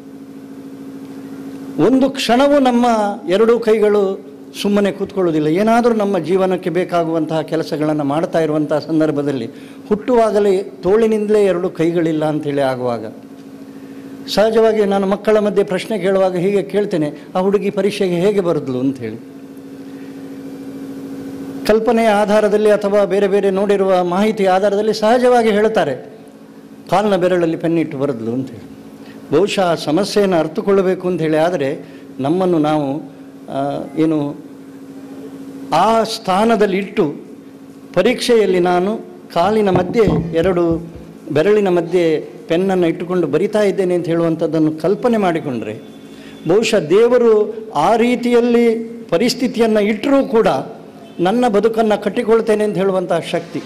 ಒಂದು ಕ್ಷಣವೂ ನಮ್ಮ ಎರಡೂ ಕೈಗಳು ಸುಮ್ಮನೆ ಕೂತ್ಕೊಳ್ಳೋದಿಲ್ಲ ಏನಾದರೂ ನಮ್ಮ ಜೀವನಕ್ಕೆ ಬೇಕಾಗುವಂತಹ ಕೆಲಸಗಳನ್ನು ಮಾಡ್ತಾ ಇರುವಂತಹ ಸಂದರ್ಭದಲ್ಲಿ ಹುಟ್ಟುವಾಗಲೇ ತೋಳಿನಿಂದಲೇ ಎರಡು ಕೈಗಳಿಲ್ಲ ಅಂಥೇಳಿ ಆಗುವಾಗ ಸಹಜವಾಗಿ ನಾನು ಮಕ್ಕಳ ಮಧ್ಯೆ ಪ್ರಶ್ನೆ ಕೇಳುವಾಗ ಹೀಗೆ ಕೇಳ್ತೇನೆ ಆ ಹುಡುಗಿ ಪರೀಕ್ಷೆಗೆ ಹೇಗೆ ಬರೆದ್ಲು ಅಂಥೇಳಿ ಕಲ್ಪನೆಯ ಆಧಾರದಲ್ಲಿ ಅಥವಾ ಬೇರೆ ಬೇರೆ ನೋಡಿರುವ ಮಾಹಿತಿಯ ಆಧಾರದಲ್ಲಿ ಸಹಜವಾಗಿ ಹೇಳ್ತಾರೆ ಕಾಲಿನ ಬೆರಳಲ್ಲಿ ಪೆನ್ನಿಟ್ಟು ಬರೆದ್ಲು ಅಂತೇಳಿ ಬಹುಶಃ ಆ ಸಮಸ್ಯೆಯನ್ನು ಅರ್ಥಕೊಳ್ಳಬೇಕು ಅಂತೇಳಿ ಆದರೆ ನಮ್ಮನ್ನು ನಾವು ಆ, ಏನು ಆ ಸ್ಥಾನದಲ್ಲಿ ಇಟ್ಟು ಪರೀಕ್ಷೆಯಲ್ಲಿ ನಾನು ಕಾಲಿನ ಮಧ್ಯೆ ಎರಡು ಬೆರಳಿನ ಮಧ್ಯೆ ಪೆನ್ನನ್ನು ಇಟ್ಟುಕೊಂಡು ಬರಿತಾ ಇದ್ದೇನೆ ಅಂತ ಹೇಳುವಂಥದ್ದನ್ನು ಕಲ್ಪನೆ ಮಾಡಿಕೊಂಡ್ರೆ ಬಹುಶಃ ದೇವರು ಆ ರೀತಿಯಲ್ಲಿ ಪರಿಸ್ಥಿತಿಯನ್ನು ಇಟ್ಟರೂ ಕೂಡ ನನ್ನ ಬದುಕನ್ನು ಕಟ್ಟಿಕೊಳ್ತೇನೆ ಅಂತ ಹೇಳುವಂತಹ ಶಕ್ತಿ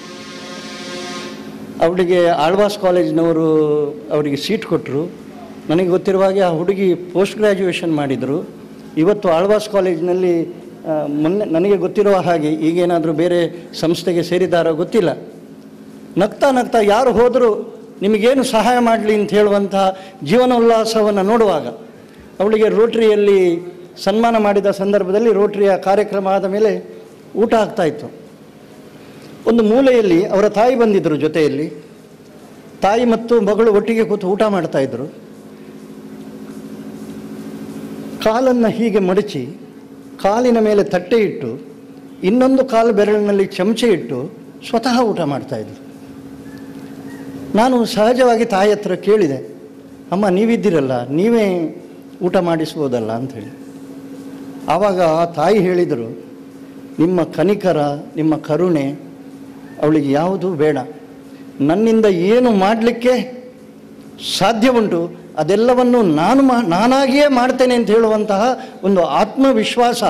ಅವಳಿಗೆ ಆಳ್ವಾಸ್ ಕಾಲೇಜಿನವರು ಅವರಿಗೆ ಸೀಟ್ ಕೊಟ್ಟರು ನನಗೆ ಗೊತ್ತಿರುವ ಹಾಗೆ ಆ ಹುಡುಗಿ ಪೋಸ್ಟ್ ಗ್ರ್ಯಾಜುಯೇಷನ್ ಮಾಡಿದರು ಇವತ್ತು ಆಳ್ವಾಸ್ ಕಾಲೇಜಿನಲ್ಲಿ ಆ, ಮೊನ್ನೆ ನನಗೆ ಗೊತ್ತಿರುವ ಹಾಗೆ ಈಗೇನಾದರೂ ಬೇರೆ ಸಂಸ್ಥೆಗೆ ಸೇರಿದ್ದಾರೋ ಗೊತ್ತಿಲ್ಲ ನಗ್ತಾ ನಗ್ತಾ ಯಾರು ಹೋದರೂ ನಿಮಗೇನು ಸಹಾಯ ಮಾಡಲಿ ಅಂತ ಹೇಳುವಂತಹ ಜೀವನ ಉಲ್ಲಾಸವನ್ನು ನೋಡುವಾಗ ಅವಳಿಗೆ ರೋಟ್ರಿಯಲ್ಲಿ ಸನ್ಮಾನ ಮಾಡಿದ ಸಂದರ್ಭದಲ್ಲಿ ರೋಟ್ರಿಯ ಕಾರ್ಯಕ್ರಮ ಆದ ಮೇಲೆ ಊಟ ಆಗ್ತಾ ಇತ್ತು ಒಂದು ಮೂಲೆಯಲ್ಲಿ ಅವರ ತಾಯಿ ಬಂದಿದ್ದರು ಜೊತೆಯಲ್ಲಿ ತಾಯಿ ಮತ್ತು ಮಗಳು ಒಟ್ಟಿಗೆ ಕೂತು ಊಟ ಮಾಡ್ತಾ ಇದ್ರು ಕಾಲನ್ನು ಹೀಗೆ ಮಡಚಿ ಕಾಲಿನ ಮೇಲೆ ತಟ್ಟೆ ಇಟ್ಟು ಇನ್ನೊಂದು ಕಾಲು ಬೆರಳಿನಲ್ಲಿ ಚಮಚೆ ಇಟ್ಟು ಸ್ವತಃ ಊಟ ಮಾಡ್ತಾ ಇದ್ರು ನಾನು ಸಹಜವಾಗಿ ತಾಯಿ ಹತ್ರ ಕೇಳಿದೆ ಅಮ್ಮ ನೀವಿದ್ದೀರಲ್ಲ ನೀವೇ ಊಟ ಮಾಡಿಸ್ಬೋದಲ್ಲ ಅಂಥೇಳಿ ಆವಾಗ ಆ ತಾಯಿ ಹೇಳಿದರು ನಿಮ್ಮ ಕನಿಕರ ನಿಮ್ಮ ಕರುಣೆ ಅವಳಿಗೆ ಯಾವುದೂ ಬೇಡ ನನ್ನಿಂದ ಏನು ಮಾಡಲಿಕ್ಕೆ ಸಾಧ್ಯ ಉಂಟು ಅದೆಲ್ಲವನ್ನು ನಾನು ಮಾ ನಾನಾಗಿಯೇ ಮಾಡ್ತೇನೆ ಅಂತ ಹೇಳುವಂತಹ ಒಂದು ಆತ್ಮವಿಶ್ವಾಸ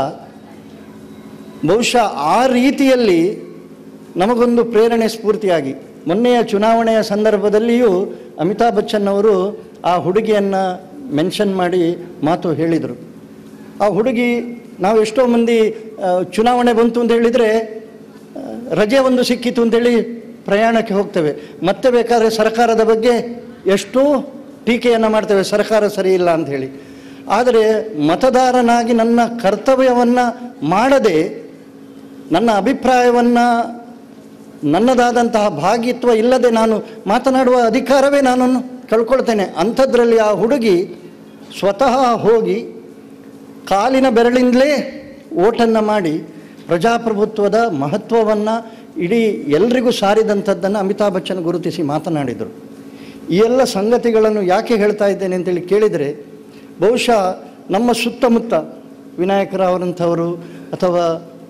ಬಹುಶಃ ಆ ರೀತಿಯಲ್ಲಿ ನಮಗೊಂದು ಪ್ರೇರಣೆ ಸ್ಫೂರ್ತಿಯಾಗಿ ಮೊನ್ನೆಯ ಚುನಾವಣೆಯ ಸಂದರ್ಭದಲ್ಲಿಯೂ ಅಮಿತಾಬ್ ಬಚ್ಚನ್ ಅವರು ಆ ಹುಡುಗಿಯನ್ನು ಮೆನ್ಷನ್ ಮಾಡಿ ಮಾತು ಹೇಳಿದರು ಆ ಹುಡುಗಿ ನಾವು ಎಷ್ಟೋ ಮಂದಿ ಆ, ಚುನಾವಣೆ ಬಂತು ಅಂತ ಹೇಳಿದರೆ ಆ, ರಜೆ ಒಂದು ಸಿಕ್ಕಿತು ಅಂತೇಳಿ ಪ್ರಯಾಣಕ್ಕೆ ಹೋಗ್ತೇವೆ ಮತ್ತೆ ಬೇಕಾದರೆ ಸರ್ಕಾರದ ಬಗ್ಗೆ ಎಷ್ಟೋ ಟೀಕೆಯನ್ನು ಮಾಡ್ತೇವೆ ಸರ್ಕಾರ ಸರಿ ಇಲ್ಲ ಅಂತ ಹೇಳಿ ಆದರೆ ಮತದಾರನಾಗಿ ನನ್ನ ಕರ್ತವ್ಯವನ್ನು ಮಾಡದೆ ನನ್ನ ಅಭಿಪ್ರಾಯವನ್ನು ನನ್ನದಾದಂತಹ ಭಾಗಿತ್ವ ಇಲ್ಲದೆ ನಾನು ಮಾತನಾಡುವ ಅಧಿಕಾರವೇ ನಾನನ್ನು ಕಳ್ಕೊಳ್ತೇನೆ ಅಂಥದ್ರಲ್ಲಿ ಆ ಹುಡುಗಿ ಸ್ವತಃ ಹೋಗಿ ಕಾಲಿನ ಬೆರಳಿಂದಲೇ ಓಟನ್ನು ಮಾಡಿ ಪ್ರಜಾಪ್ರಭುತ್ವದ ಮಹತ್ವವನ್ನು ಇಡೀ ಎಲ್ರಿಗೂ ಸಾರಿದಂಥದ್ದನ್ನು ಅಮಿತಾಬ್ ಬಚ್ಚನ್ ಗುರುತಿಸಿ ಮಾತನಾಡಿದರು ಈ ಎಲ್ಲ ಸಂಗತಿಗಳನ್ನು ಯಾಕೆ ಹೇಳ್ತಾ ಇದ್ದೇನೆ ಅಂತೇಳಿ ಕೇಳಿದರೆ ಬಹುಶಃ ನಮ್ಮ ಸುತ್ತಮುತ್ತ ವಿನಾಯಕರಾವರಂಥವರು ಅಥವಾ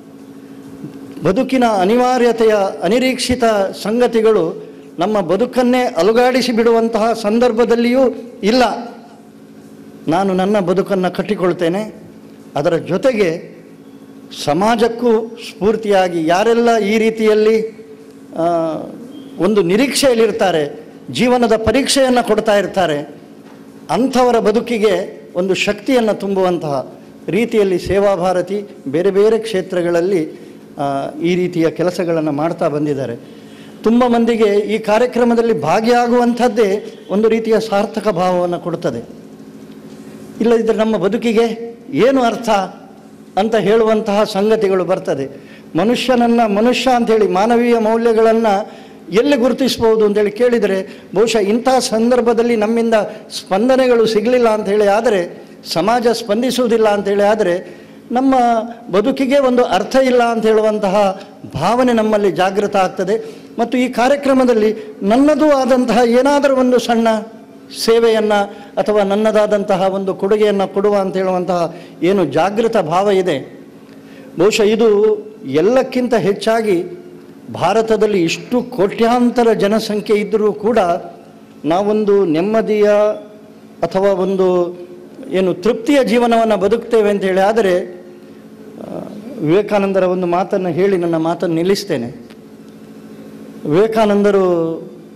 ಬದುಕಿನ ಅನಿವಾರ್ಯತೆಯ ಅನಿರೀಕ್ಷಿತ ಸಂಗತಿಗಳು ನಮ್ಮ ಬದುಕನ್ನೇ ಅಲುಗಾಡಿಸಿ ಬಿಡುವಂತಹ ಸಂದರ್ಭದಲ್ಲಿಯೂ ಇಲ್ಲ ನಾನು ನನ್ನ ಬದುಕನ್ನು ಕಟ್ಟಿಕೊಳ್ತೇನೆ ಅದರ ಜೊತೆಗೆ ಸಮಾಜಕ್ಕೂ ಸ್ಫೂರ್ತಿಯಾಗಿ ಯಾರೆಲ್ಲ ಈ ರೀತಿಯಲ್ಲಿ ಆ, ಒಂದು ನಿರೀಕ್ಷೆಯಲ್ಲಿರ್ತಾರೆ ಜೀವನದ ಪರೀಕ್ಷೆಯನ್ನು ಕೊಡ್ತಾ ಇರ್ತಾರೆ ಅಂಥವರ ಬದುಕಿಗೆ ಒಂದು ಶಕ್ತಿಯನ್ನು ತುಂಬುವಂತಹ ರೀತಿಯಲ್ಲಿ ಸೇವಾ ಭಾರತಿ ಬೇರೆ ಬೇರೆ ಕ್ಷೇತ್ರಗಳಲ್ಲಿ ಆ, ಈ ರೀತಿಯ ಕೆಲಸಗಳನ್ನು ಮಾಡ್ತಾ ಬಂದಿದ್ದಾರೆ ತುಂಬ ಮಂದಿಗೆ ಈ ಕಾರ್ಯಕ್ರಮದಲ್ಲಿ ಭಾಗಿಯಾಗುವಂಥದ್ದೇ ಒಂದು ರೀತಿಯ ಸಾರ್ಥಕ ಭಾವವನ್ನು ಕೊಡುತ್ತದೆ ಇಲ್ಲದಿದ್ದರೆ ನಮ್ಮ ಬದುಕಿಗೆ ಏನು ಅರ್ಥ ಅಂತ ಹೇಳುವಂತಹ ಸಂಗತಿಗಳು ಬರ್ತದೆ ಮನುಷ್ಯನನ್ನು ಮನುಷ್ಯ ಅಂಥೇಳಿ ಮಾನವೀಯ ಮೌಲ್ಯಗಳನ್ನು ಎಲ್ಲಿ ಗುರುತಿಸ್ಬೋದು ಅಂತೇಳಿ ಕೇಳಿದರೆ ಬಹುಶಃ ಇಂಥ ಸಂದರ್ಭದಲ್ಲಿ ನಮ್ಮಿಂದ ಸ್ಪಂದನೆಗಳು ಸಿಗಲಿಲ್ಲ ಅಂಥೇಳಿ ಆದರೆ ಸಮಾಜ ಸ್ಪಂದಿಸುವುದಿಲ್ಲ ಅಂಥೇಳಿ ಆದರೆ ನಮ್ಮ ಬದುಕಿಗೆ ಒಂದು ಅರ್ಥ ಇಲ್ಲ ಅಂತ ಹೇಳುವಂತಹ ಭಾವನೆ ನಮ್ಮಲ್ಲಿ ಜಾಗೃತ ಆಗ್ತದೆ ಮತ್ತು ಈ ಕಾರ್ಯಕ್ರಮದಲ್ಲಿ ನನ್ನದೂ ಆದಂತಹ ಏನಾದರೂ ಒಂದು ಸಣ್ಣ ಸೇವೆಯನ್ನು ಅಥವಾ ನನ್ನದಾದಂತಹ ಒಂದು ಕೊಡುಗೆಯನ್ನು ಕೊಡುವ ಅಂತ ಹೇಳುವಂತಹ ಏನು ಜಾಗೃತ ಭಾವ ಇದೆ ಬಹುಶಃ ಇದು ಎಲ್ಲಕ್ಕಿಂತ ಹೆಚ್ಚಾಗಿ ಭಾರತದಲ್ಲಿ ಇಷ್ಟು ಕೋಟ್ಯಾಂತರ ಜನಸಂಖ್ಯೆ ಇದ್ದರೂ ಕೂಡ ನಾವೊಂದು ನೆಮ್ಮದಿಯ ಅಥವಾ ಒಂದು ಏನು ತೃಪ್ತಿಯ ಜೀವನವನ್ನು ಬದುಕ್ತೇವೆ ಅಂತ ಹೇಳಿ ಆದರೆ ಆ, ವಿವೇಕಾನಂದರ ಒಂದು ಮಾತನ್ನು ಹೇಳಿ ನನ್ನ ಮಾತನ್ನು ನಿಲ್ಲಿಸ್ತೇನೆ ವಿವೇಕಾನಂದರು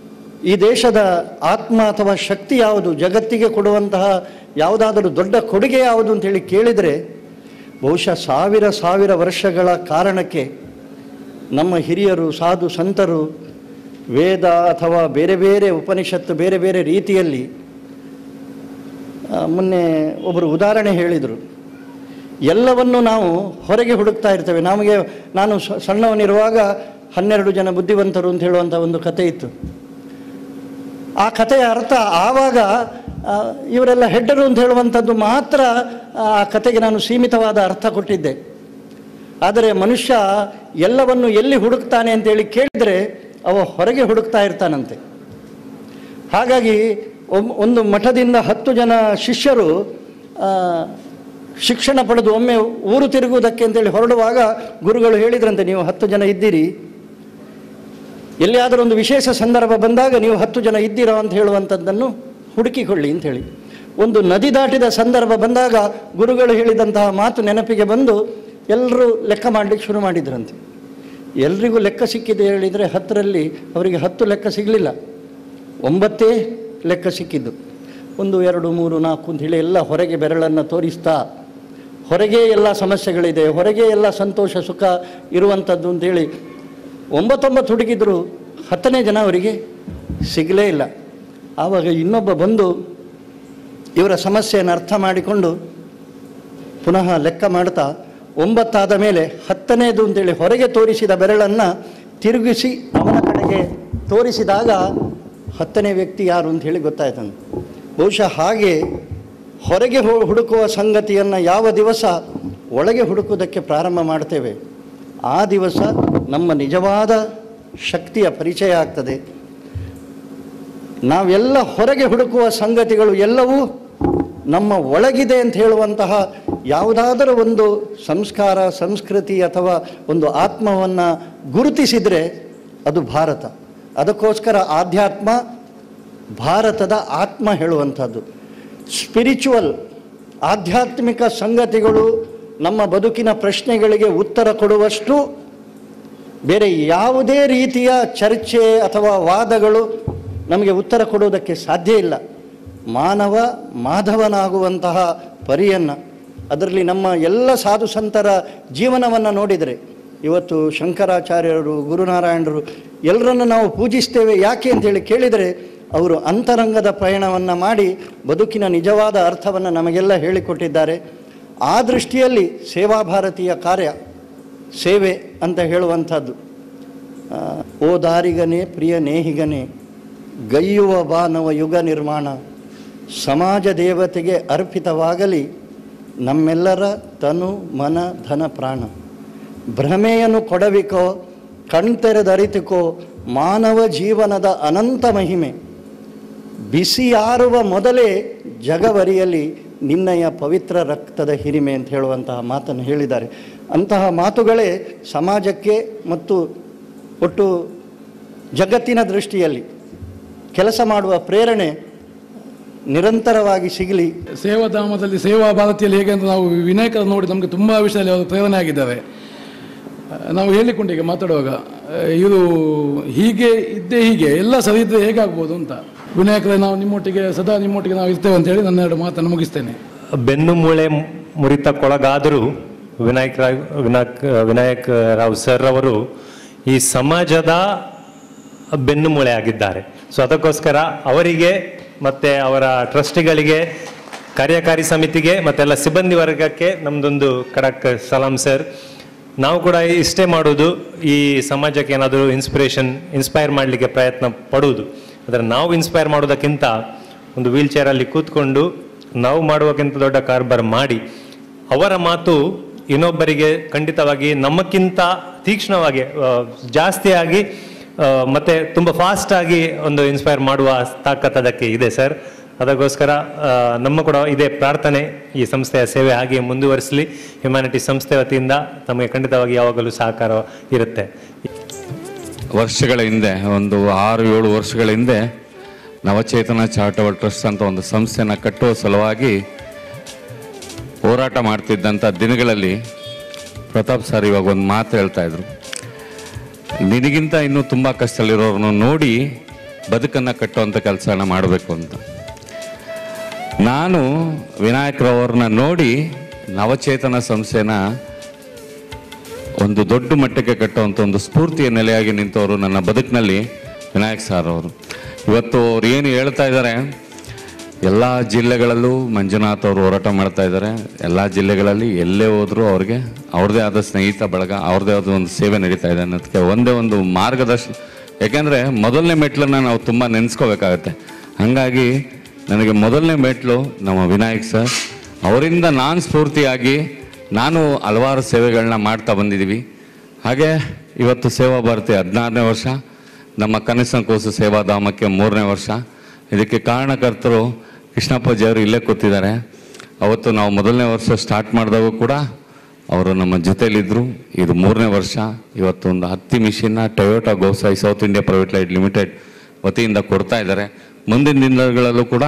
ಈ ದೇಶದ ಆತ್ಮ ಅಥವಾ ಶಕ್ತಿ ಯಾವುದು ಜಗತ್ತಿಗೆ ಕೊಡುವಂತಹ ಯಾವುದಾದರೂ ದೊಡ್ಡ ಕೊಡುಗೆ ಯಾವುದು ಅಂತೇಳಿ ಕೇಳಿದರೆ ಬಹುಶಃ ಸಾವಿರ ಸಾವಿರ ವರ್ಷಗಳ ಕಾರಣಕ್ಕೆ ನಮ್ಮ ಹಿರಿಯರು ಸಾಧು ಸಂತರು ವೇದ ಅಥವಾ ಬೇರೆ ಬೇರೆ ಉಪನಿಷತ್ತು ಬೇರೆ ಬೇರೆ ರೀತಿಯಲ್ಲಿ ಆ, ಮೊನ್ನೆ ಒಬ್ಬರು ಉದಾಹರಣೆ ಹೇಳಿದರು ಎಲ್ಲವನ್ನು ನಾವು ಹೊರಗೆ ಹುಡುಕ್ತಾ ಇರ್ತೇವೆ ನಮಗೆ ನಾನು ಸ- ಸಣ್ಣವನಿರುವಾಗ ಹನ್ನೆರಡು ಜನ ಬುದ್ಧಿವಂತರು ಅಂತ ಹೇಳುವಂಥ ಒಂದು ಕತೆ ಇತ್ತು ಆ ಕಥೆಯ ಅರ್ಥ ಆವಾಗ ಆ, ಇವರೆಲ್ಲ ಹೆಡ್ಡರು ಅಂತ ಹೇಳುವಂಥದ್ದು ಮಾತ್ರ ಆ ಕತೆಗೆ ನಾನು ಸೀಮಿತವಾದ ಅರ್ಥ ಕೊಟ್ಟಿದ್ದೆ ಆದರೆ ಮನುಷ್ಯ ಎಲ್ಲವನ್ನು ಎಲ್ಲಿ ಹುಡುಕ್ತಾನೆ ಅಂತೇಳಿ ಕೇಳಿದರೆ ಅವ ಹೊರಗೆ ಹುಡುಕ್ತಾ ಇರ್ತಾನಂತೆ ಹಾಗಾಗಿ ಒಮ್- ಒಂದು ಮಠದಿಂದ ಹತ್ತು ಜನ ಶಿಷ್ಯರು ಆ, ಶಿಕ್ಷಣ ಪಡೆದು ಒಮ್ಮೆ ಊರು ತಿರುಗುವುದಕ್ಕೆ ಅಂತೇಳಿ ಹೊರಡುವಾಗ ಗುರುಗಳು ಹೇಳಿದ್ರಂತೆ ನೀವು ಹತ್ತು ಜನ ಇದ್ದೀರಿ ಎಲ್ಲಿಯಾದರೂ ಒಂದು ವಿಶೇಷ ಸಂದರ್ಭ ಬಂದಾಗ ನೀವು ಹತ್ತು ಜನ ಇದ್ದೀರಾ ಅಂತ ಹೇಳುವಂಥದ್ದನ್ನು ಹುಡುಕಿಕೊಳ್ಳಿ ಅಂತ ಹೇಳಿ ಒಂದು ನದಿ ದಾಟಿದ ಸಂದರ್ಭ ಬಂದಾಗ ಗುರುಗಳು ಹೇಳಿದಂತಹ ಮಾತು ನೆನಪಿಗೆ ಬಂದು ಎಲ್ಲರೂ ಲೆಕ್ಕ ಮಾಡಲಿಕ್ಕೆ ಶುರು ಮಾಡಿದ್ರಂತೆ ಎಲ್ರಿಗೂ ಲೆಕ್ಕ ಸಿಕ್ಕಿದೆ ಹೇಳಿದರೆ ಹತ್ತರಲ್ಲಿ ಅವರಿಗೆ ಹತ್ತು ಲೆಕ್ಕ ಸಿಗಲಿಲ್ಲ ಒಂಬತ್ತೇ ಲೆಕ್ಕ ಸಿಕ್ಕಿದ್ದು ಒಂದು ಎರಡು ಮೂರು ನಾಲ್ಕು ಅಂತ ಹೇಳಿ ಎಲ್ಲ ಹೊರಗೆ ಬೆರಳನ್ನು ತೋರಿಸ್ತಾ ಹೊರಗೆ ಎಲ್ಲ ಸಮಸ್ಯೆಗಳಿದೆ ಹೊರಗೆ ಎಲ್ಲ ಸಂತೋಷ ಸುಖ ಇರುವಂಥದ್ದು ಅಂತೇಳಿ ಒಂಬತ್ತೊಂಬತ್ತು ಹುಡುಗಿದ್ರು ಹತ್ತನೇ ಜನ ಅವರಿಗೆ ಸಿಗಲೇ ಇಲ್ಲ ಆವಾಗ ಇನ್ನೊಬ್ಬ ಬಂದು ಇವರ ಸಮಸ್ಯೆಯನ್ನು ಅರ್ಥ ಮಾಡಿಕೊಂಡು ಪುನಃ ಲೆಕ್ಕ ಮಾಡ್ತಾ ಒಂಬತ್ತಾದ ಮೇಲೆ ಹತ್ತನೇದು ಅಂತೇಳಿ ಹೊರಗೆ ತೋರಿಸಿದ ಬೆರಳನ್ನು ತಿರುಗಿಸಿ ಅವನ ಕಡೆಗೆ ತೋರಿಸಿದಾಗ ಹತ್ತನೇ ವ್ಯಕ್ತಿ ಯಾರು ಅಂತ ಹೇಳಿ ಗೊತ್ತಾಯ್ತಂತೆ ಬಹುಶಃ ಹಾಗೆ ಹೊರಗೆ ಹು- ಹುಡುಕುವ ಸಂಗತಿಯನ್ನು ಯಾವ ದಿವಸ ಒಳಗೆ ಹುಡುಕುವುದಕ್ಕೆ ಪ್ರಾರಂಭ ಮಾಡ್ತೇವೆ ಆ ದಿವಸ ನಮ್ಮ ನಿಜವಾದ ಶಕ್ತಿಯ ಪರಿಚಯ ಆಗ್ತದೆ ನಾವೆಲ್ಲ ಹೊರಗೆ ಹುಡುಕುವ ಸಂಗತಿಗಳು ಎಲ್ಲವೂ ನಮ್ಮ ಒಳಗಿದೆ ಅಂತ ಹೇಳುವಂತಹ ಯಾವುದಾದರೂ ಒಂದು ಸಂಸ್ಕಾರ ಸಂಸ್ಕೃತಿ ಅಥವಾ ಒಂದು ಆತ್ಮವನ್ನು ಗುರುತಿಸಿದರೆ ಅದು ಭಾರತ ಅದಕ್ಕೋಸ್ಕರ ಆಧ್ಯಾತ್ಮ ಭಾರತದ ಆತ್ಮ ಹೇಳುವಂಥದ್ದು ಸ್ಪಿರಿಚುವಲ್ ಆಧ್ಯಾತ್ಮಿಕ ಸಂಗತಿಗಳು ನಮ್ಮ ಬದುಕಿನ ಪ್ರಶ್ನೆಗಳಿಗೆ ಉತ್ತರ ಕೊಡುವಷ್ಟು ಬೇರೆ ಯಾವುದೇ ರೀತಿಯ ಚರ್ಚೆ ಅಥವಾ ವಾದಗಳು ನಮಗೆ ಉತ್ತರ ಕೊಡುವುದಕ್ಕೆ ಸಾಧ್ಯ ಇಲ್ಲ ಮಾನವ ಮಾಧವನಾಗುವಂತಹ ಪರಿಯನ್ನು ಅದರಲ್ಲಿ ನಮ್ಮ ಎಲ್ಲ ಸಾಧು ಸಂತರ ಜೀವನವನ್ನು ನೋಡಿದರೆ ಇವತ್ತು ಶಂಕರಾಚಾರ್ಯರು ಗುರುನಾರಾಯಣರು ಎಲ್ಲರನ್ನು ನಾವು ಪೂಜಿಸ್ತೇವೆ ಯಾಕೆ ಅಂತೇಳಿ ಕೇಳಿದರೆ ಅವರು ಅಂತರಂಗದ ಪ್ರಯಾಣವನ್ನು ಮಾಡಿ ಬದುಕಿನ ನಿಜವಾದ ಅರ್ಥವನ್ನು ನಮಗೆಲ್ಲ ಹೇಳಿಕೊಟ್ಟಿದ್ದಾರೆ ಆ ದೃಷ್ಟಿಯಲ್ಲಿ ಸೇವಾ ಭಾರತೀಯ ಕಾರ್ಯ ಸೇವೆ ಅಂತ ಹೇಳುವಂಥದ್ದು ಆ, ಓ ದಾರಿಗನೇ ಪ್ರಿಯ ನೇಹಿಗನೇ ಗೈಯುವ ಬಾ ನವ ಯುಗ ನಿರ್ಮಾಣ ಸಮಾಜ ದೇವತೆಗೆ ಅರ್ಪಿತವಾಗಲಿ ನಮ್ಮೆಲ್ಲರ ತನು ಮನ ಧನ ಪ್ರಾಣ ಭ್ರಮೆಯನ್ನು ಕೊಡವಿಕೋ ಕಣ್ತೆರೆದರಿತುಕೋ ಮಾನವ ಜೀವನದ ಅನಂತ ಮಹಿಮೆ ಬಿಸಿಯಾರುವ ಮೊದಲೇ ಜಗವರಿಯಲ್ಲಿ ನಿನ್ನಯ ಪವಿತ್ರ ರಕ್ತದ ಹಿರಿಮೆ ಅಂತ ಹೇಳುವಂತಹ ಮಾತನ್ನು ಹೇಳಿದ್ದಾರೆ ಅಂತಹ ಮಾತುಗಳೇ ಸಮಾಜಕ್ಕೆ ಮತ್ತು ಒಟ್ಟು ಜಗತ್ತಿನ ದೃಷ್ಟಿಯಲ್ಲಿ ಕೆಲಸ ಮಾಡುವ ಪ್ರೇರಣೆ ನಿರಂತರವಾಗಿ ಸಿಗಲಿ ಸೇವಾಧಾಮದಲ್ಲಿ ಸೇವಾ ಭಾರತಿಯಲ್ಲಿ ಹೇಗೆ ಅಂತ ನಾವು ವಿನಾಯಕರ ನೋಡಿ ನಮಗೆ ತುಂಬ ವಿಷಯದಲ್ಲಿ ಅವರು ಪ್ರೇರಣೆ ಆಗಿದ್ದಾರೆ ಆ, ನಾವು ಹೇಳಿಕೊಂಡು ಈಗ ಮಾತಾಡುವಾಗ ಆ, ಇದು ಹೀಗೆ ಇದ್ದೇ ಹೀಗೆ ಎಲ್ಲ ಸರಿ ಇದ್ದರೆ ಹೇಗಾಗ್ಬೋದು ಅಂತ ವಿನಾಯಕರೇ ನಾವು ನಿಮ್ಮೊಟ್ಟಿಗೆ ಸದಾ ನಿಮ್ಮೊಟ್ಟಿಗೆ ನಾವು ಇರ್ತೇವೆ ಅಂತ ಹೇಳಿ ನನ್ನ ಎರಡು ಮಾತನ್ನು ಮುಗಿಸ್ತೇನೆ ಬೆನ್ನು ಮೂಳೆ ಮುರಿತಕ್ಕೊಳಗಾದರೂ ವಿನಾಯಕ್ ರಾವ್ ವಿನಾಯಕ್ ವಿನಾಯಕ್ ರಾವ್ ಸರ್ ಅವರು ಈ ಸಮಾಜದ ಬೆನ್ನು ಮೂಳೆ ಆಗಿದ್ದಾರೆ ಸೊ ಅದಕ್ಕೋಸ್ಕರ ಅವರಿಗೆ ಮತ್ತೆ ಅವರ ಟ್ರಸ್ಟಿಗಳಿಗೆ ಕಾರ್ಯಕಾರಿ ಸಮಿತಿಗೆ ಮತ್ತೆಲ್ಲ ಸಿಬ್ಬಂದಿ ವರ್ಗಕ್ಕೆ ನಮ್ದೊಂದು ಖಡಕ್ ಸಲಾಂ ಸರ್ ನಾವು ಕೂಡ ಇಷ್ಟೇ ಮಾಡೋದು ಈ ಸಮಾಜಕ್ಕೆ ಏನಾದರೂ ಇನ್ಸ್ಪಿರೇಷನ್ ಇನ್ಸ್ಪೈರ್ ಮಾಡಲಿಕ್ಕೆ ಪ್ರಯತ್ನ ಪಡುವುದು ಆದರೆ ನಾವು ಇನ್ಸ್ಪೈರ್ ಮಾಡೋದಕ್ಕಿಂತ ಒಂದು ವೀಲ್ ಚೇರಲ್ಲಿ ಕೂತ್ಕೊಂಡು ನಾವು ಮಾಡುವಕ್ಕಿಂತ ದೊಡ್ಡ ಕಾರ್ಬಾರ್ ಮಾಡಿ ಅವರ ಮಾತು ಇನ್ನೊಬ್ಬರಿಗೆ ಖಂಡಿತವಾಗಿ ನಮ್ಮಕ್ಕಿಂತ ತೀಕ್ಷ್ಣವಾಗಿ ಆ, ಜಾಸ್ತಿಯಾಗಿ ಆ, ಮತ್ತೆ ತುಂಬ ಫಾಸ್ಟ್ ಆಗಿ ಒಂದು ಇನ್ಸ್ಪೈರ್ ಮಾಡುವ ತಾಕತ್ ಅದಕ್ಕೆ ಇದೆ ಸರ್ ಅದಕ್ಕೋಸ್ಕರ ಆ, ನಮ್ಮ ಕೂಡ ಇದೇ ಪ್ರಾರ್ಥನೆ ಈ ಸಂಸ್ಥೆಯ ಸೇವೆ ಹಾಗೆ ಮುಂದುವರಿಸಲಿ ಹ್ಯುಮ್ಯಾನಿಟಿ ಸಂಸ್ಥೆ ವತಿಯಿಂದ ತಮಗೆ ಖಂಡಿತವಾಗಿ ಯಾವಾಗಲೂ ಸಹಕಾರ ಇರುತ್ತೆ ವರ್ಷಗಳ ಹಿಂದೆ ಒಂದು ಆರು ಏಳು ವರ್ಷಗಳ ಹಿಂದೆ ನವಚೇತನ ಚಾರಿಟಬಲ್ ಟ್ರಸ್ಟ್ ಅಂತ ಒಂದು ಸಂಸ್ಥೆನ ಕಟ್ಟುವ ಸಲುವಾಗಿ ಹೋರಾಟ ಮಾಡ್ತಿದ್ದಂಥ ದಿನಗಳಲ್ಲಿ ಪ್ರತಾಪ್ ಸರ್ ಇವಾಗ ಒಂದು ಮಾತು ಹೇಳ್ತಾ ಇದ್ರು ನಿನಗಿಂತ ಇನ್ನೂ ತುಂಬ ಕಷ್ಟದಲ್ಲಿರೋರನ್ನು ನೋಡಿ ಬದುಕನ್ನು ಕಟ್ಟುವಂಥ ಕೆಲಸನ ಮಾಡಬೇಕು ಅಂತ ನಾನು ವಿನಾಯಕರವ್ರನ್ನ ನೋಡಿ ನವಚೇತನ ಸಂಸ್ಥೆನ ಒಂದು ದೊಡ್ಡ ಮಟ್ಟಕ್ಕೆ ಕಟ್ಟುವಂಥ ಒಂದು ಸ್ಫೂರ್ತಿಯ ನೆಲೆಯಾಗಿ ನಿಂತವರು ನನ್ನ ಬದುಕಿನಲ್ಲಿ ವಿನಾಯಕ್ ಸರ್ ಅವರು ಇವತ್ತು ಅವ್ರು ಏನು ಹೇಳ್ತಾ ಇದ್ದಾರೆ ಎಲ್ಲ ಜಿಲ್ಲೆಗಳಲ್ಲೂ ಮಂಜುನಾಥ್ ಅವರು ಹೋರಾಟ ಮಾಡ್ತಾ ಇದ್ದಾರೆ ಎಲ್ಲ ಜಿಲ್ಲೆಗಳಲ್ಲಿ ಎಲ್ಲೇ ಹೋದರೂ ಅವ್ರಿಗೆ ಅವ್ರದ್ದೇ ಆದ ಸ್ನೇಹಿತ ಬಳಗ ಅವ್ರದ್ದೇ ಆದ ಒಂದು ಸೇವೆ ನಡೀತಾ ಇದೆ ಅನ್ನೋದಕ್ಕೆ ಒಂದೇ ಒಂದು ಮಾರ್ಗದರ್ಶನ ಯಾಕೆಂದರೆ ಮೊದಲನೇ ಮೆಟ್ಲನ್ನು ನಾವು ತುಂಬ ನೆನೆಸ್ಕೋಬೇಕಾಗತ್ತೆ ಹಾಗಾಗಿ ನನಗೆ ಮೊದಲನೇ ಮೆಟ್ಲು ನಮ್ಮ ವಿನಾಯಕ್ ಸರ್ ಅವರಿಂದ ನಾನು ಸ್ಫೂರ್ತಿಯಾಗಿ ನಾನು ಹಲವಾರು ಸೇವೆಗಳನ್ನ ಮಾಡ್ತಾ ಬಂದಿದ್ದೀವಿ ಹಾಗೆ ಇವತ್ತು ಸೇವಾ ಭಾರತಿ ಹದಿನಾರನೇ ವರ್ಷ ನಮ್ಮ ಕನಸಿನ ಕೂಸು ಸೇವಾಧಾಮಕ್ಕೆ ಮೂರನೇ ವರ್ಷ ಇದಕ್ಕೆ ಕಾರಣಕರ್ತರು ಕೃಷ್ಣಪ್ಪಾಜಿಯವರು ಇಲ್ಲೇ ಕೂತಿದ್ದಾರೆ ಅವತ್ತು ನಾವು ಮೊದಲನೇ ವರ್ಷ ಸ್ಟಾರ್ಟ್ ಮಾಡಿದಾಗೂ ಕೂಡ ಅವರು ನಮ್ಮ ಜೊತೆಲಿದ್ದರು ಇದು ಮೂರನೇ ವರ್ಷ ಇವತ್ತು ಒಂದು ಹತ್ತಿ ಮಿಷಿನ್ನ ಟೊಯೋಟಾ ಗೋಸಾಯಿ South India private light limited ವತಿಯಿಂದ ಕೊಡ್ತಾ ಇದ್ದಾರೆ ಮುಂದಿನ ದಿನಗಳಲ್ಲೂ ಕೂಡ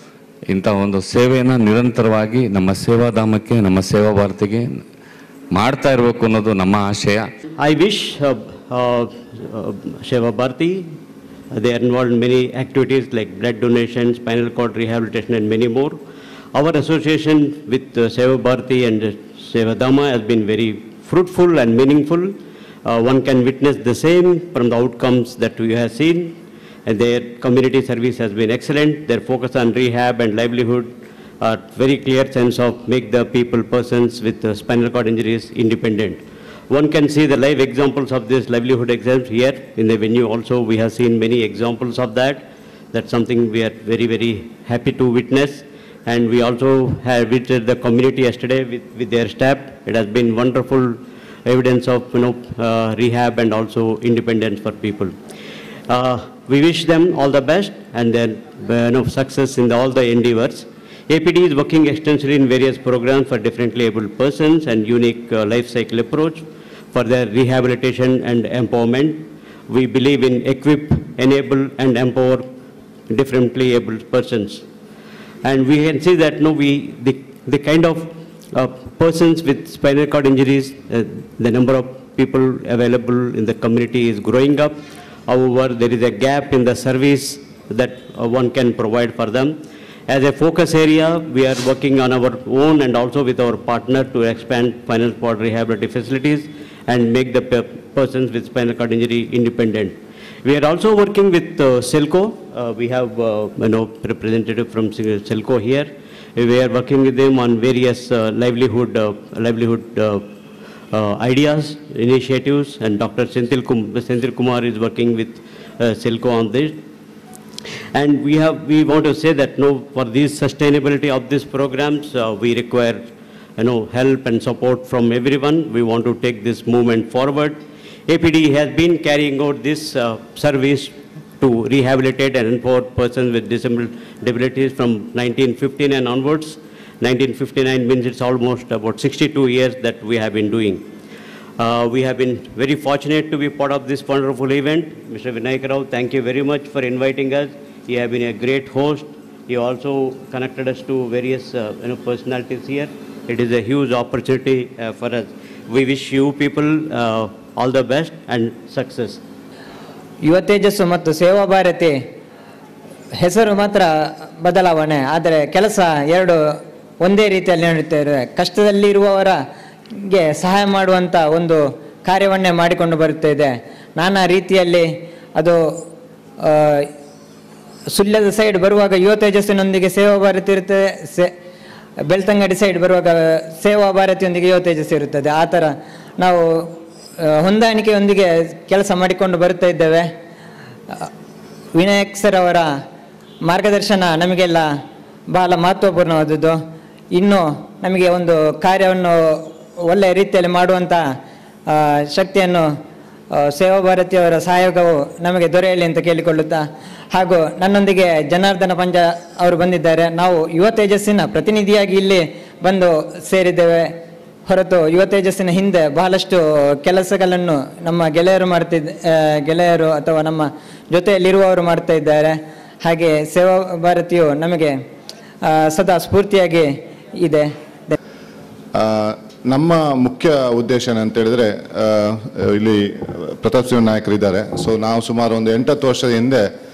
ಇಂಥ ಒಂದು ಸೇವೆಯನ್ನು ನಿರಂತರವಾಗಿ ನಮ್ಮ ಸೇವಾಧಾಮಕ್ಕೆ ನಮ್ಮ ಸೇವಾ ಭಾರತಿಗೆ ಮಾಡ್ತಾ ಇರಬೇಕು ಅನ್ನೋದು ನಮ್ಮ ಆಶಯ I wish uh, uh, uh, Sheva Bharti, uh, they are involved in many activities like blood donation, spinal cord rehabilitation and many more. Our association with uh, Seva Bharti and uh, Seva Dhamma has been very fruitful and meaningful. Uh, one can witness the same from the outcomes that we have seen. And their community service has been excellent. Their focus on rehab and livelihood are very clear sense of make the people, persons with uh, spinal cord injuries independent. One can see the live examples of this livelihood exams here in the venue also. We have seen many examples of that. That's something we are very, very happy to witness. And we also have visited the community yesterday with, with their staff. It has been wonderful evidence of, you know, uh, rehab and also independence for people. Uh, we wish them all the best and then, uh, you know, success in all the endeavors. APD is working extensively in various programs for differently abled persons and unique uh, life cycle approach for their rehabilitation and empowerment. We believe in equip, enable and empower differently abled persons. And we can see that no, we, the, the kind of uh, persons with spinal cord injuries, uh, the number of people available in the community is growing up. However, there is a gap in the service that uh, one can provide for them. As a focus area, we are working on our own and also with our partner to expand spinal cord rehabilitation facilities and make the pe- persons with spinal cord injury independent. We are also working with uh, Selco. Uh, we have, uh, you know, representative from Sil- Selco here. We are working with them on various uh, livelihood, uh, livelihood uh, uh, ideas, initiatives, and Dr. Senthil, Kum- Senthil Kumar is working with uh, Selco on this. And we have, we want to say that, no, for these sustainability of these programs, uh, we require, you know, help and support from everyone. We want to take this movement forward. APD has been carrying out this uh, service to rehabilitate and empower persons with disable- disabilities from 1915 and onwards. 1959 means it's almost about 62 years that we have been doing. Uh, We have been very fortunate to be part of this wonderful event. Mr. Vinayak Rao, thank you very much for inviting us. You have been a great host. You also connected us to various uh, you know, personalities here. It is a huge opportunity uh, for us. We wish you people uh, all the best and success. ಯುವ ತೇಜಸ್ಸು ಮತ್ತು ಸೇವಾ ಭಾರತಿ ಹೆಸರು ಮಾತ್ರ ಬದಲಾವಣೆ ಆದರೆ ಕೆಲಸ ಎರಡು ಒಂದೇ ರೀತಿಯಲ್ಲಿ ನಡೆಯುತ್ತೇವೆ ಕಷ್ಟದಲ್ಲಿರುವವರಿಗೆ ಸಹಾಯ ಮಾಡುವಂಥ ಒಂದು ಕಾರ್ಯವನ್ನೇ ಮಾಡಿಕೊಂಡು ಬರುತ್ತಿದೆ ನಾನಾ ರೀತಿಯಲ್ಲಿ ಅದು ಆ, ಸುಳ್ಯದ ಸೈಡ್ ಬರುವಾಗ ಯುವ ತೇಜಸ್ಸಿನೊಂದಿಗೆ ಸೇವಾ ಭಾರತಿ ಇರುತ್ತದೆ ಸೆ ಬೆಳ್ತಂಗಡಿ ಸೈಡ್ ಬರುವಾಗ ಸೇವಾ ಭಾರತಿಯೊಂದಿಗೆ ಯುವ ತೇಜಸ್ಸು ಇರುತ್ತದೆ ಆ ಥರ ನಾವು ಆ, ಹೊಂದಾಣಿಕೆಯೊಂದಿಗೆ ಕೆಲಸ ಮಾಡಿಕೊಂಡು ಬರುತ್ತಾ ಇದ್ದೇವೆ ಆ, ವಿನಾಯಕ್ ಸರ್ ಅವರ ಮಾರ್ಗದರ್ಶನ ನಮಗೆಲ್ಲ ಬಹಳ ಮಹತ್ವಪೂರ್ಣವಾದದ್ದು ಇನ್ನು ನಮಗೆ ಒಂದು ಕಾರ್ಯವನ್ನು ಒಳ್ಳೆಯ ರೀತಿಯಲ್ಲಿ ಮಾಡುವಂಥ ಆ, ಶಕ್ತಿಯನ್ನು ಆ, ಸೇವಾ ಭಾರತಿಯವರ ಸಹಯೋಗವು ನಮಗೆ ದೊರೆಯಲಿ ಅಂತ ಕೇಳಿಕೊಳ್ಳುತ್ತಾ ಹಾಗೂ ನನ್ನೊಂದಿಗೆ ಜನಾರ್ದನ ಪಂಜ ಅವರು ಬಂದಿದ್ದಾರೆ ನಾವು ಯುವ ತೇಜಸ್ಸಿನ ಪ್ರತಿನಿಧಿಯಾಗಿ ಇಲ್ಲಿ ಬಂದು ಸೇರಿದ್ದೇವೆ ಹೊರತು ಯುವ ತೇಜಸ್ಸಿನ ಹಿಂದೆ ಬಹಳಷ್ಟು ಕೆಲಸಗಳನ್ನು ನಮ್ಮ ಗೆಳೆಯರು ಮಾಡ್ತಿದ್ದ ಆ, ಗೆಳೆಯರು ಅಥವಾ ನಮ್ಮ ಜೊತೆಯಲ್ಲಿರುವವರು ಮಾಡ್ತಾ ಇದ್ದಾರೆ ಹಾಗೆ ಸೇವಾ ಭಾರತಿಯು ನಮಗೆ ಆ, ಸದಾ ಸ್ಫೂರ್ತಿಯಾಗಿ ಇದೆ ಆ, ನಮ್ಮ ಮುಖ್ಯ ಉದ್ದೇಶ ಏನಂತ ಹೇಳಿದ್ರೆ ಆ, ಇಲ್ಲಿ ಪ್ರತಾಪ್ ಸಿಂಹ ನಾಯಕರಿದ್ದಾರೆ ಸೊ ನಾವು ಸುಮಾರು ಒಂದು ಎಂಟತ್ತು ವರ್ಷದ ಹಿಂದೆ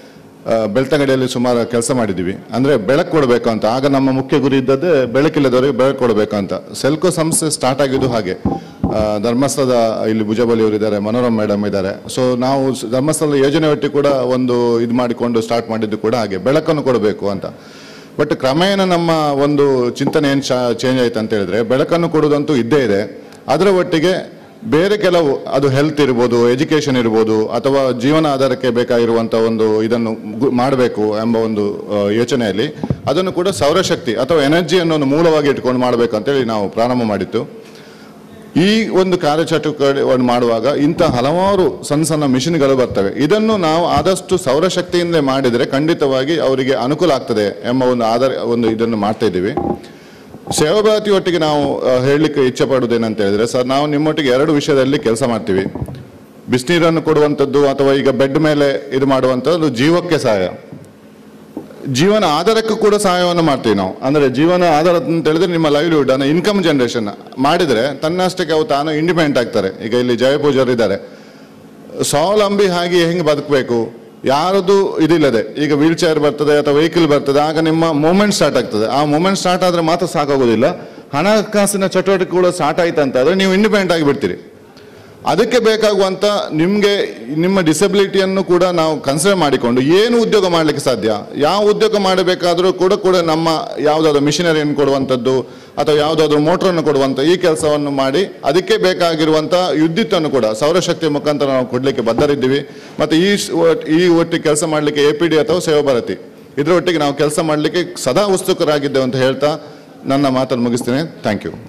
ಆ, ಬೆಳ್ತಂಗಡಿಯಲ್ಲಿ ಸುಮಾರು ಕೆಲಸ ಮಾಡಿದ್ದೀವಿ ಅಂದರೆ ಬೆಳಕು ಕೊಡಬೇಕು ಅಂತ ಆಗ ನಮ್ಮ ಮುಖ್ಯ ಗುರಿ ಇದ್ದದ್ದೇ ಬೆಳಕಿಲ್ಲದವರಿಗೆ ಬೆಳಕು ಕೊಡಬೇಕು ಅಂತ ಸೆಲ್ಕೋ ಸಂಸ್ಥೆ ಸ್ಟಾರ್ಟ್ ಆಗಿದ್ದು ಹಾಗೆ ಆ, ಧರ್ಮಸ್ಥಳದ ಇಲ್ಲಿ ಭುಜಬಲಿಯವರು ಇದ್ದಾರೆ ಮನೋರಮ್ ಮೇಡಮ್ ಇದ್ದಾರೆ ಸೊ ನಾವು ಸ್- ಧರ್ಮಸ್ಥಳದ ಯೋಜನೆ ಒಟ್ಟಿಗೆ ಕೂಡ ಒಂದು ಇದು ಮಾಡಿಕೊಂಡು ಸ್ಟಾರ್ಟ್ ಮಾಡಿದ್ದು ಕೂಡ ಹಾಗೆ ಬೆಳಕನ್ನು ಕೊಡಬೇಕು ಅಂತ ಬಟ್ ಕ್ರಮೇಣ ನಮ್ಮ ಒಂದು ಚಿಂತನೆ ಏನು ಚೇಂಜ್ ಆಯ್ತು ಅಂತ ಹೇಳಿದ್ರೆ ಬೆಳಕನ್ನು ಕೊಡುವುದಂತೂ ಇದ್ದೇ ಇದೆ ಅದರ ಒಟ್ಟಿಗೆ ಬೇರೆ ಕೆಲವು ಅದು ಹೆಲ್ತ್ ಇರ್ಬೋದು ಎಜುಕೇಶನ್ ಇರ್ಬೋದು ಅಥವಾ ಜೀವನ ಆಧಾರಕ್ಕೆ ಬೇಕಾಗಿರುವಂಥ ಒಂದು ಇದನ್ನು ಮಾಡಬೇಕು ಎಂಬ ಒಂದು ಆ, ಯೋಚನೆಯಲ್ಲಿ ಅದನ್ನು ಕೂಡ ಸೌರಶಕ್ತಿ ಅಥವಾ ಎನರ್ಜಿಯನ್ನು ಒಂದು ಮೂಲವಾಗಿ ಇಟ್ಕೊಂಡು ಮಾಡಬೇಕು ಅಂತೇಳಿ ನಾವು ಪ್ರಾರಂಭ ಮಾಡಿತ್ತು ಈ ಒಂದು ಕಾರ್ಯಚಟುವಟಿಕೆಗಳನ್ನು ಮಾಡುವಾಗ ಇಂಥ ಹಲವಾರು ಸಣ್ಣ ಸಣ್ಣ ಮಿಷಿನ್ಗಳು ಬರ್ತವೆ ಇದನ್ನು ನಾವು ಆದಷ್ಟು ಸೌರಶಕ್ತಿಯಿಂದ ಮಾಡಿದರೆ ಖಂಡಿತವಾಗಿ ಅವರಿಗೆ ಅನುಕೂಲ ಆಗ್ತದೆ ಎಂಬ ಒಂದು ಆಧಾರ ಒಂದು ಇದನ್ನು ಮಾಡ್ತಾ ಇದ್ದೀವಿ ಸೇವಾಭಾರತಿ ಒಟ್ಟಿಗೆ ನಾವು ಆ, ಹೇಳಲಿಕ್ಕೆ ಇಚ್ಛೆ ಪಡುವುದೇನಂತ ಹೇಳಿದ್ರೆ ಸರ್ ನಾವು ನಿಮ್ಮೊಟ್ಟಿಗೆ ಎರಡು ವಿಷಯದಲ್ಲಿ ಕೆಲಸ ಮಾಡ್ತೀವಿ ಬಿಸಿನೀರನ್ನು ಕೊಡುವಂಥದ್ದು ಅಥವಾ ಈಗ ಬೆಡ್ ಮೇಲೆ ಇದು ಮಾಡುವಂಥದ್ದು ಜೀವಕ್ಕೆ ಸಹಾಯ ಜೀವನ ಆಧಾರಕ್ಕೂ ಕೂಡ ಸಹಾಯವನ್ನು ಮಾಡ್ತೀವಿ ನಾವು ಅಂದರೆ ಜೀವನ ಆಧಾರ ಅಂತ ಹೇಳಿದ್ರೆ ನಿಮ್ಮ ಲೈವ್ಲಿಹುಡ್ ಅಂದರೆ ಇನ್ಕಮ್ ಜನರೇಷನ್ ಮಾಡಿದರೆ ತನ್ನಷ್ಟಕ್ಕೆ ಅವು ತಾನು ಇಂಡಿಪೆಂಡೆಂಟ್ ಆಗ್ತಾರೆ ಈಗ ಇಲ್ಲಿ ಜಯಪೂಜಾರ್ ಇದ್ದಾರೆ ಸ್ವಾವಲಂಬಿ ಹಾಗೆ ಹೆಂಗೆ ಬದುಕಬೇಕು ಯಾರದು ಇದಿಲ್ಲದೆ ಈಗ ವೀಲ್ ಚೇರ್ ಬರ್ತದೆ ಅಥವಾ ವೆಹಿಕಲ್ ಬರ್ತದೆ ಆಗ ನಿಮ್ಮ ಮೂಮೆಂಟ್ ಸ್ಟಾರ್ಟ್ ಆಗ್ತದೆ ಆ ಮೂಮೆಂಟ್ ಸ್ಟಾರ್ಟ್ ಆದರೆ ಮಾತ್ರ ಸಾಕಾಗೋದಿಲ್ಲ ಹಣಕಾಸಿನ ಚಟುವಟಿಕೆ ಕೂಡ ಸ್ಟಾರ್ಟ್ ಆಯ್ತು ಅಂತ ಆದರೆ ನೀವು ಇಂಡಿಪೆಂಡೆಂಟ್ ಆಗಿ ಬಿಡ್ತೀರಿ ಅದಕ್ಕೆ ಬೇಕಾಗುವಂಥ ನಿಮಗೆ ನಿಮ್ಮ ಡಿಸಬಿಲಿಟಿಯನ್ನು ಕೂಡ ನಾವು ಕನ್ಸಿಡರ್ ಮಾಡಿಕೊಂಡು ಏನು ಉದ್ಯೋಗ ಮಾಡಲಿಕ್ಕೆ ಸಾಧ್ಯ ಯಾವ ಉದ್ಯೋಗ ಮಾಡಬೇಕಾದರೂ ಕೂಡ ಕೂಡ ನಮ್ಮ ಯಾವುದಾದ್ರೂ ಮಿಷನರಿಯನ್ನು ಕೊಡುವಂಥದ್ದು ಅಥವಾ ಯಾವುದಾದ್ರೂ ಮೋಟ್ರನ್ನು ಕೊಡುವಂಥ ಈ ಕೆಲಸವನ್ನು ಮಾಡಿ ಅದಕ್ಕೆ ಬೇಕಾಗಿರುವಂಥ ವಿದ್ಯುತ್ತನ್ನು ಕೂಡ ಸೌರಶಕ್ತಿ ಮುಖಾಂತರ ನಾವು ಕೊಡಲಿಕ್ಕೆ ಬದ್ಧರಿದ್ದೀವಿ ಮತ್ತು ಈ ಸ್- ಒಟ್- ಈ ಒಟ್ಟಿಗೆ ಕೆಲಸ ಮಾಡಲಿಕ್ಕೆ ಎ ಪಿ ಡಿ ಅಥವಾ ಸೇವಾಭಾರತಿ ಇದರೊಟ್ಟಿಗೆ ನಾವು ಕೆಲಸ ಮಾಡಲಿಕ್ಕೆ ಸದಾ ಉತ್ಸುಕರಾಗಿದ್ದೇವೆ ಅಂತ ಹೇಳ್ತಾ ನನ್ನ ಮಾತನ್ನು ಮುಗಿಸ್ತೇನೆ ಥ್ಯಾಂಕ್ ಯು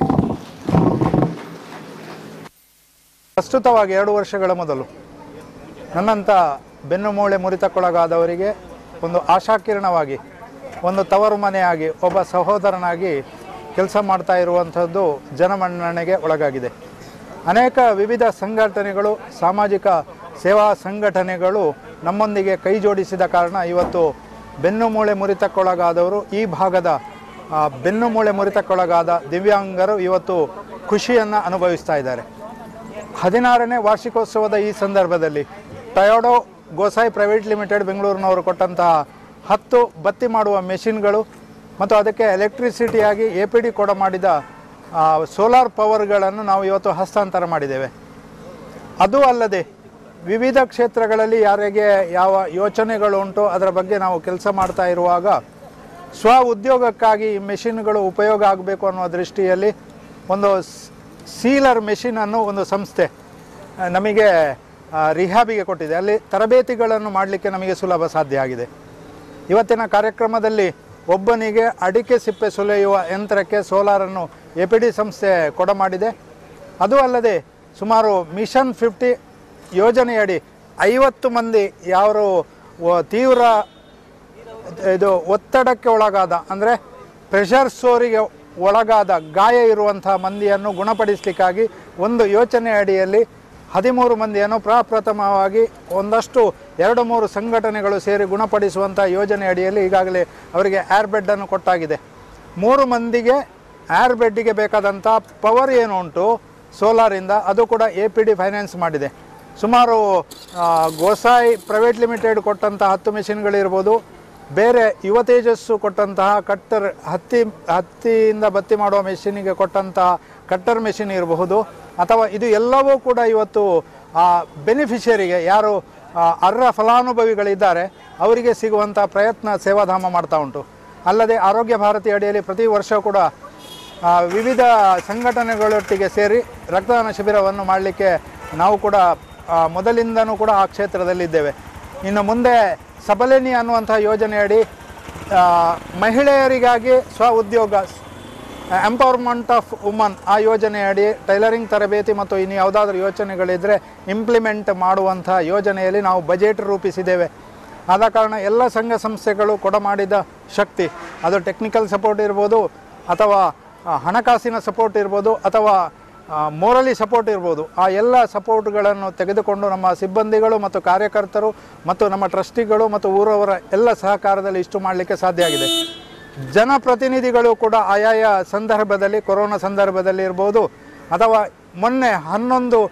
ಪ್ರಸ್ತುತವಾಗಿ ಎರಡು ವರ್ಷಗಳ ಮೊದಲು ನನ್ನಂಥ ಬೆನ್ನುಮೂಳೆ ಮುರಿತಕ್ಕೊಳಗಾದವರಿಗೆ ಒಂದು ಆಶಾಕಿರಣವಾಗಿ ಒಂದು ತವರು ಮನೆಯಾಗಿ ಒಬ್ಬ ಸಹೋದರನಾಗಿ ಕೆಲಸ ಮಾಡ್ತಾ ಇರುವಂಥದ್ದು ಜನಮನ್ನಣೆಗೆ ಒಳಗಾಗಿದೆ ಅನೇಕ ವಿವಿಧ ಸಂಘಟನೆಗಳು ಸಾಮಾಜಿಕ ಸೇವಾ ಸಂಘಟನೆಗಳು ನಮ್ಮೊಂದಿಗೆ ಕೈ ಜೋಡಿಸಿದ ಕಾರಣ ಇವತ್ತು ಬೆನ್ನುಮೂಳೆ ಮುರಿತಕ್ಕೊಳಗಾದವರು ಈ ಭಾಗದ ಆ, ಬೆನ್ನುಮೂಳೆ ಮುರಿತಕ್ಕೊಳಗಾದ ದಿವ್ಯಾಂಗರು ಇವತ್ತು ಖುಷಿಯನ್ನು ಅನುಭವಿಸ್ತಾ ಇದ್ದಾರೆ ಹದಿನಾರನೇ ವಾರ್ಷಿಕೋತ್ಸವದ ಈ ಸಂದರ್ಭದಲ್ಲಿ ಟಯೋಡೋ ಗೋಸಾಯಿ ಪ್ರೈವೇಟ್ ಲಿಮಿಟೆಡ್ ಬೆಂಗಳೂರಿನವರು ಕೊಟ್ಟಂತಹ ಹತ್ತು ಬತ್ತಿ ಮಾಡುವ ಮೆಷಿನ್ಗಳು ಮತ್ತು ಅದಕ್ಕೆ ಎಲೆಕ್ಟ್ರಿಸಿಟಿಯಾಗಿ ಎ ಪಿ ಡಿ ಕೊಡ ಮಾಡಿದ ಸೋಲಾರ್ ಪವರ್ಗಳನ್ನು ನಾವು ಇವತ್ತು ಹಸ್ತಾಂತರ ಮಾಡಿದ್ದೇವೆ ಅದು ಅಲ್ಲದೆ ವಿವಿಧ ಕ್ಷೇತ್ರಗಳಲ್ಲಿ ಯಾರಿಗೆ ಯಾವ ಯೋಚನೆಗಳು ಉಂಟು ಅದರ ಬಗ್ಗೆ ನಾವು ಕೆಲಸ ಮಾಡ್ತಾ ಇರುವಾಗ ಸ್ವ ಉದ್ಯೋಗಕ್ಕಾಗಿ ಈ ಮೆಷಿನ್ಗಳು ಉಪಯೋಗ ಆಗಬೇಕು ಅನ್ನುವ ದೃಷ್ಟಿಯಲ್ಲಿ ಒಂದು ಸ್- ಸೀಲರ್ ಮೆಷಿನನ್ನು ಒಂದು ಸಂಸ್ಥೆ ಆ, ನಮಗೆ ಆ, ರಿಹ್ಯಾಬಿಗೆ ಕೊಟ್ಟಿದೆ ಅಲ್ಲಿ ತರಬೇತಿಗಳನ್ನು ಮಾಡಲಿಕ್ಕೆ ನಮಗೆ ಸುಲಭ ಸಾಧ್ಯ ಆಗಿದೆ ಇವತ್ತಿನ ಕಾರ್ಯಕ್ರಮದಲ್ಲಿ ಒಬ್ಬನಿಗೆ ಅಡಿಕೆ ಸಿಪ್ಪೆ ಸುಲಿಯುವ ಯಂತ್ರಕ್ಕೆ ಸೋಲಾರನ್ನು ಎ ಪಿ ಡಿ ಸಂಸ್ಥೆ ಕೊಡ ಮಾಡಿದೆ ಅದು ಅಲ್ಲದೆ ಸುಮಾರು ಮಿಷನ್ ಫಿಫ್ಟಿ ಯೋಜನೆಯಡಿ ಐವತ್ತು ಮಂದಿ ಯಾರು ವ- ತೀವ್ರ ಇದು ಒತ್ತಡಕ್ಕೆ ಒಳಗಾದ ಅಂದರೆ ಪ್ರೆಷರ್ ಸೋರಿಗೆ ಒಳಗಾದ ಗಾಯ ಇರುವಂಥ ಮಂದಿಯನ್ನು ಗುಣಪಡಿಸಲಿಕ್ಕಾಗಿ ಒಂದು ಯೋಚನೆ ಅಡಿಯಲ್ಲಿ ಹದಿಮೂರು ಮಂದಿಯನ್ನು ಪ್ರಪ್ರಥಮವಾಗಿ ಒಂದಷ್ಟು ಎರಡು ಮೂರು ಸಂಘಟನೆಗಳು ಸೇರಿ ಗುಣಪಡಿಸುವಂಥ ಯೋಜನೆ ಅಡಿಯಲ್ಲಿ ಈಗಾಗಲೇ ಅವರಿಗೆ ಏರ್ ಬೆಡ್ಡನ್ನು ಕೊಟ್ಟಾಗಿದೆ ಮೂರು ಮಂದಿಗೆ ಏರ್ ಬೆಡ್ಡಿಗೆ ಬೇಕಾದಂಥ ಪವರ್ ಏನು ಉಂಟು ಸೋಲಾರಿಂದ ಅದು ಕೂಡ ಎ ಪಿ ಡಿ ಫೈನಾನ್ಸ್ ಮಾಡಿದೆ ಸುಮಾರು ಆ, ಗೋಸಾಯಿ ಪ್ರೈವೇಟ್ ಲಿಮಿಟೆಡ್ ಕೊಟ್ಟಂಥ ಹತ್ತು ಮೆಷಿನ್ಗಳಿರ್ಬೋದು ಬೇರೆ ಯುವ ತೇಜಸ್ಸು ಕೊಟ್ಟಂತಹ ಕಟ್ಟರ್ ಹತ್ತಿ ಹತ್ತಿಯಿಂದ ಬತ್ತಿ ಮಾಡುವ ಮೆಷಿನಿಗೆ ಕೊಟ್ಟಂತಹ ಕಟ್ಟರ್ ಮೆಷಿನ್ ಇರಬಹುದು ಅಥವಾ ಇದು ಎಲ್ಲವೂ ಕೂಡ ಇವತ್ತು ಆ ಬೆನಿಫಿಷರಿಗೆ ಯಾರು ಆ, ಅರ್ಹ ಫಲಾನುಭವಿಗಳಿದ್ದಾರೆ ಅವರಿಗೆ ಸಿಗುವಂಥ ಪ್ರಯತ್ನ ಸೇವಾಧಾಮ ಮಾಡ್ತಾ ಉಂಟು ಅಲ್ಲದೆ ಆರೋಗ್ಯ ಭಾರತಿ ಅಡಿಯಲ್ಲಿ ಪ್ರತಿ ವರ್ಷ ಕೂಡ ಆ, ವಿವಿಧ ಸಂಘಟನೆಗಳೊಟ್ಟಿಗೆ ಸೇರಿ ರಕ್ತದಾನ ಶಿಬಿರವನ್ನು ಮಾಡಲಿಕ್ಕೆ ನಾವು ಕೂಡ ಆ, ಮೊದಲಿಂದನೂ ಕೂಡ ಆ ಕ್ಷೇತ್ರದಲ್ಲಿದ್ದೇವೆ ಇನ್ನು ಮುಂದೆ ಸಬಲಿನಿ ಅನ್ನುವಂಥ ಯೋಜನೆಯಡಿ ಆ, ಮಹಿಳೆಯರಿಗಾಗಿ ಸ್ವ ಉದ್ಯೋಗ ಎಂಪವರ್ಮೆಂಟ್ ಆಫ್ ವುಮನ್ ಆ ಯೋಜನೆಯಡಿ ಟೈಲರಿಂಗ್ ತರಬೇತಿ ಮತ್ತು ಇನ್ನು ಯಾವುದಾದ್ರೂ ಯೋಚನೆಗಳಿದ್ದರೆ ಇಂಪ್ಲಿಮೆಂಟ್ ಮಾಡುವಂಥ ಯೋಜನೆಯಲ್ಲಿ ನಾವು ಬಜೆಟ್ ರೂಪಿಸಿದ್ದೇವೆ ಆದ ಕಾರಣ ಎಲ್ಲ ಸಂಘ ಸಂಸ್ಥೆಗಳು ಕೊಡಮಾಡಿದ ಶಕ್ತಿ ಅದು ಟೆಕ್ನಿಕಲ್ ಸಪೋರ್ಟ್ ಇರ್ಬೋದು ಅಥವಾ ಆ, ಹಣಕಾಸಿನ ಸಪೋರ್ಟ್ ಇರ್ಬೋದು ಅಥವಾ ಮೋರಲಿ ಸಪೋರ್ಟ್ ಇರ್ಬೋದು ಆ ಎಲ್ಲ ಸಪೋರ್ಟ್ಗಳನ್ನು ತೆಗೆದುಕೊಂಡು ನಮ್ಮ ಸಿಬ್ಬಂದಿಗಳು ಮತ್ತು ಕಾರ್ಯಕರ್ತರು ಮತ್ತು ನಮ್ಮ ಟ್ರಸ್ಟಿಗಳು ಮತ್ತು ಊರವರ ಎಲ್ಲ ಸಹಕಾರದಲ್ಲಿ ಇಷ್ಟು ಮಾಡಲಿಕ್ಕೆ ಸಾಧ್ಯ ಆಗಿದೆ ಜನಪ್ರತಿನಿಧಿಗಳು ಕೂಡ ಆಯಾಯ ಸಂದರ್ಭದಲ್ಲಿ ಕೊರೋನಾ ಸಂದರ್ಭದಲ್ಲಿ ಇರ್ಬೋದು ಅಥವಾ ಮೊನ್ನೆ ಹನ್ನೊಂದು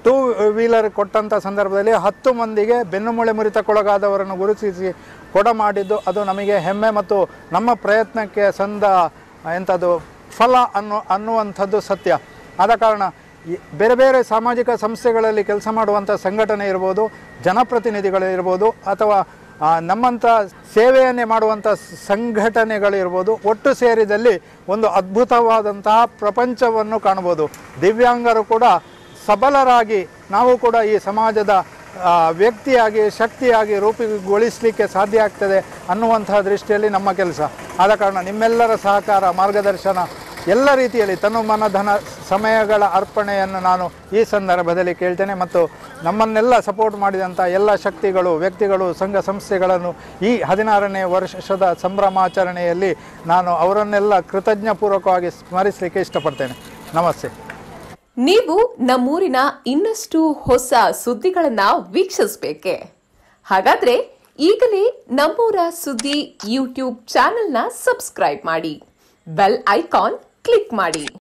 ಟೂ ವೀಲರ್ ಕೊಟ್ಟಂಥ ಸಂದರ್ಭದಲ್ಲಿ ಹತ್ತು ಮಂದಿಗೆ ಬೆನ್ನುಮೂಳೆ ಮುರಿತಕ್ಕೊಳಗಾದವರನ್ನು ಗುರುತಿಸಿ ಕೊಡ ಮಾಡಿದ್ದು ಅದು ನಮಗೆ ಹೆಮ್ಮೆ ಮತ್ತು ನಮ್ಮ ಪ್ರಯತ್ನಕ್ಕೆ ಸಂದ ಎಂಥದ್ದು ಫಲ ಅನ್ನೋ ಅನ್ನುವಂಥದ್ದು ಸತ್ಯ ಆದ ಕಾರಣ ಈ ಬೇರೆ ಬೇರೆ ಸಾಮಾಜಿಕ ಸಂಸ್ಥೆಗಳಲ್ಲಿ ಕೆಲಸ ಮಾಡುವಂಥ ಸಂಘಟನೆ ಇರ್ಬೋದು ಜನಪ್ರತಿನಿಧಿಗಳು ಇರ್ಬೋದು ಅಥವಾ ಆ, ನಮ್ಮಂಥ ಸೇವೆಯನ್ನೇ ಮಾಡುವಂಥ ಸಂಘಟನೆಗಳಿರ್ಬೋದು ಒಟ್ಟು ಸೇರಿದಲ್ಲಿ ಒಂದು ಅದ್ಭುತವಾದಂತಹ ಪ್ರಪಂಚವನ್ನು ಕಾಣ್ಬೋದು ದಿವ್ಯಾಂಗರು ಕೂಡ ಸಬಲರಾಗಿ ನಾವು ಕೂಡ ಈ ಸಮಾಜದ ಆ, ವ್ಯಕ್ತಿಯಾಗಿ ಶಕ್ತಿಯಾಗಿ ರೂಪುಗೊಳಿಸಲಿಕ್ಕೆ ಸಾಧ್ಯ ಆಗ್ತದೆ ಅನ್ನುವಂತಹ ದೃಷ್ಟಿಯಲ್ಲಿ ನಮ್ಮ ಕೆಲಸ ಆದ ಕಾರಣ ನಿಮ್ಮೆಲ್ಲರ ಸಹಕಾರ ಮಾರ್ಗದರ್ಶನ ಎಲ್ಲ ರೀತಿಯಲ್ಲಿ ತನು ಮನ ಧನ ಸಮಯಗಳ ಅರ್ಪಣೆಯನ್ನು ನಾನು ಈ ಸಂದರ್ಭದಲ್ಲಿ ಕೇಳ್ತೇನೆ ಮತ್ತು ನಮ್ಮನ್ನೆಲ್ಲ ಸಪೋರ್ಟ್ ಮಾಡಿದಂಥ ಎಲ್ಲ ಶಕ್ತಿಗಳು ವ್ಯಕ್ತಿಗಳು ಸಂಘ ಸಂಸ್ಥೆಗಳನ್ನು ಈ ಹದಿನಾರನೇ ವರ್ಷದ ಸಂಭ್ರಮಾಚರಣೆಯಲ್ಲಿ ನಾನು ಅವರನ್ನೆಲ್ಲ ಕೃತಜ್ಞಪೂರ್ವಕವಾಗಿ ಸ್ಮರಿಸಲಿಕ್ಕೆ ಇಷ್ಟಪಡ್ತೇನೆ ನಮಸ್ತೆ ನೀವು ನಮ್ಮೂರಿನ ಇನ್ನಷ್ಟು ಹೊಸ ಸುದ್ದಿಗಳನ್ನ ವೀಕ್ಷಿಸಬೇಕೆ ಹಾಗಾದ್ರೆ ಈಗಲೇ ನಮ್ಮೂರ ಸುದ್ದಿ ಯೂಟ್ಯೂಬ್ ಚಾನೆಲ್ನ ಸಬ್ಸ್ಕ್ರೈಬ್ ಮಾಡಿ ಬೆಲ್ ಐಕಾನ್ ಕ್ಲಿಕ್ ಮಾಡಿ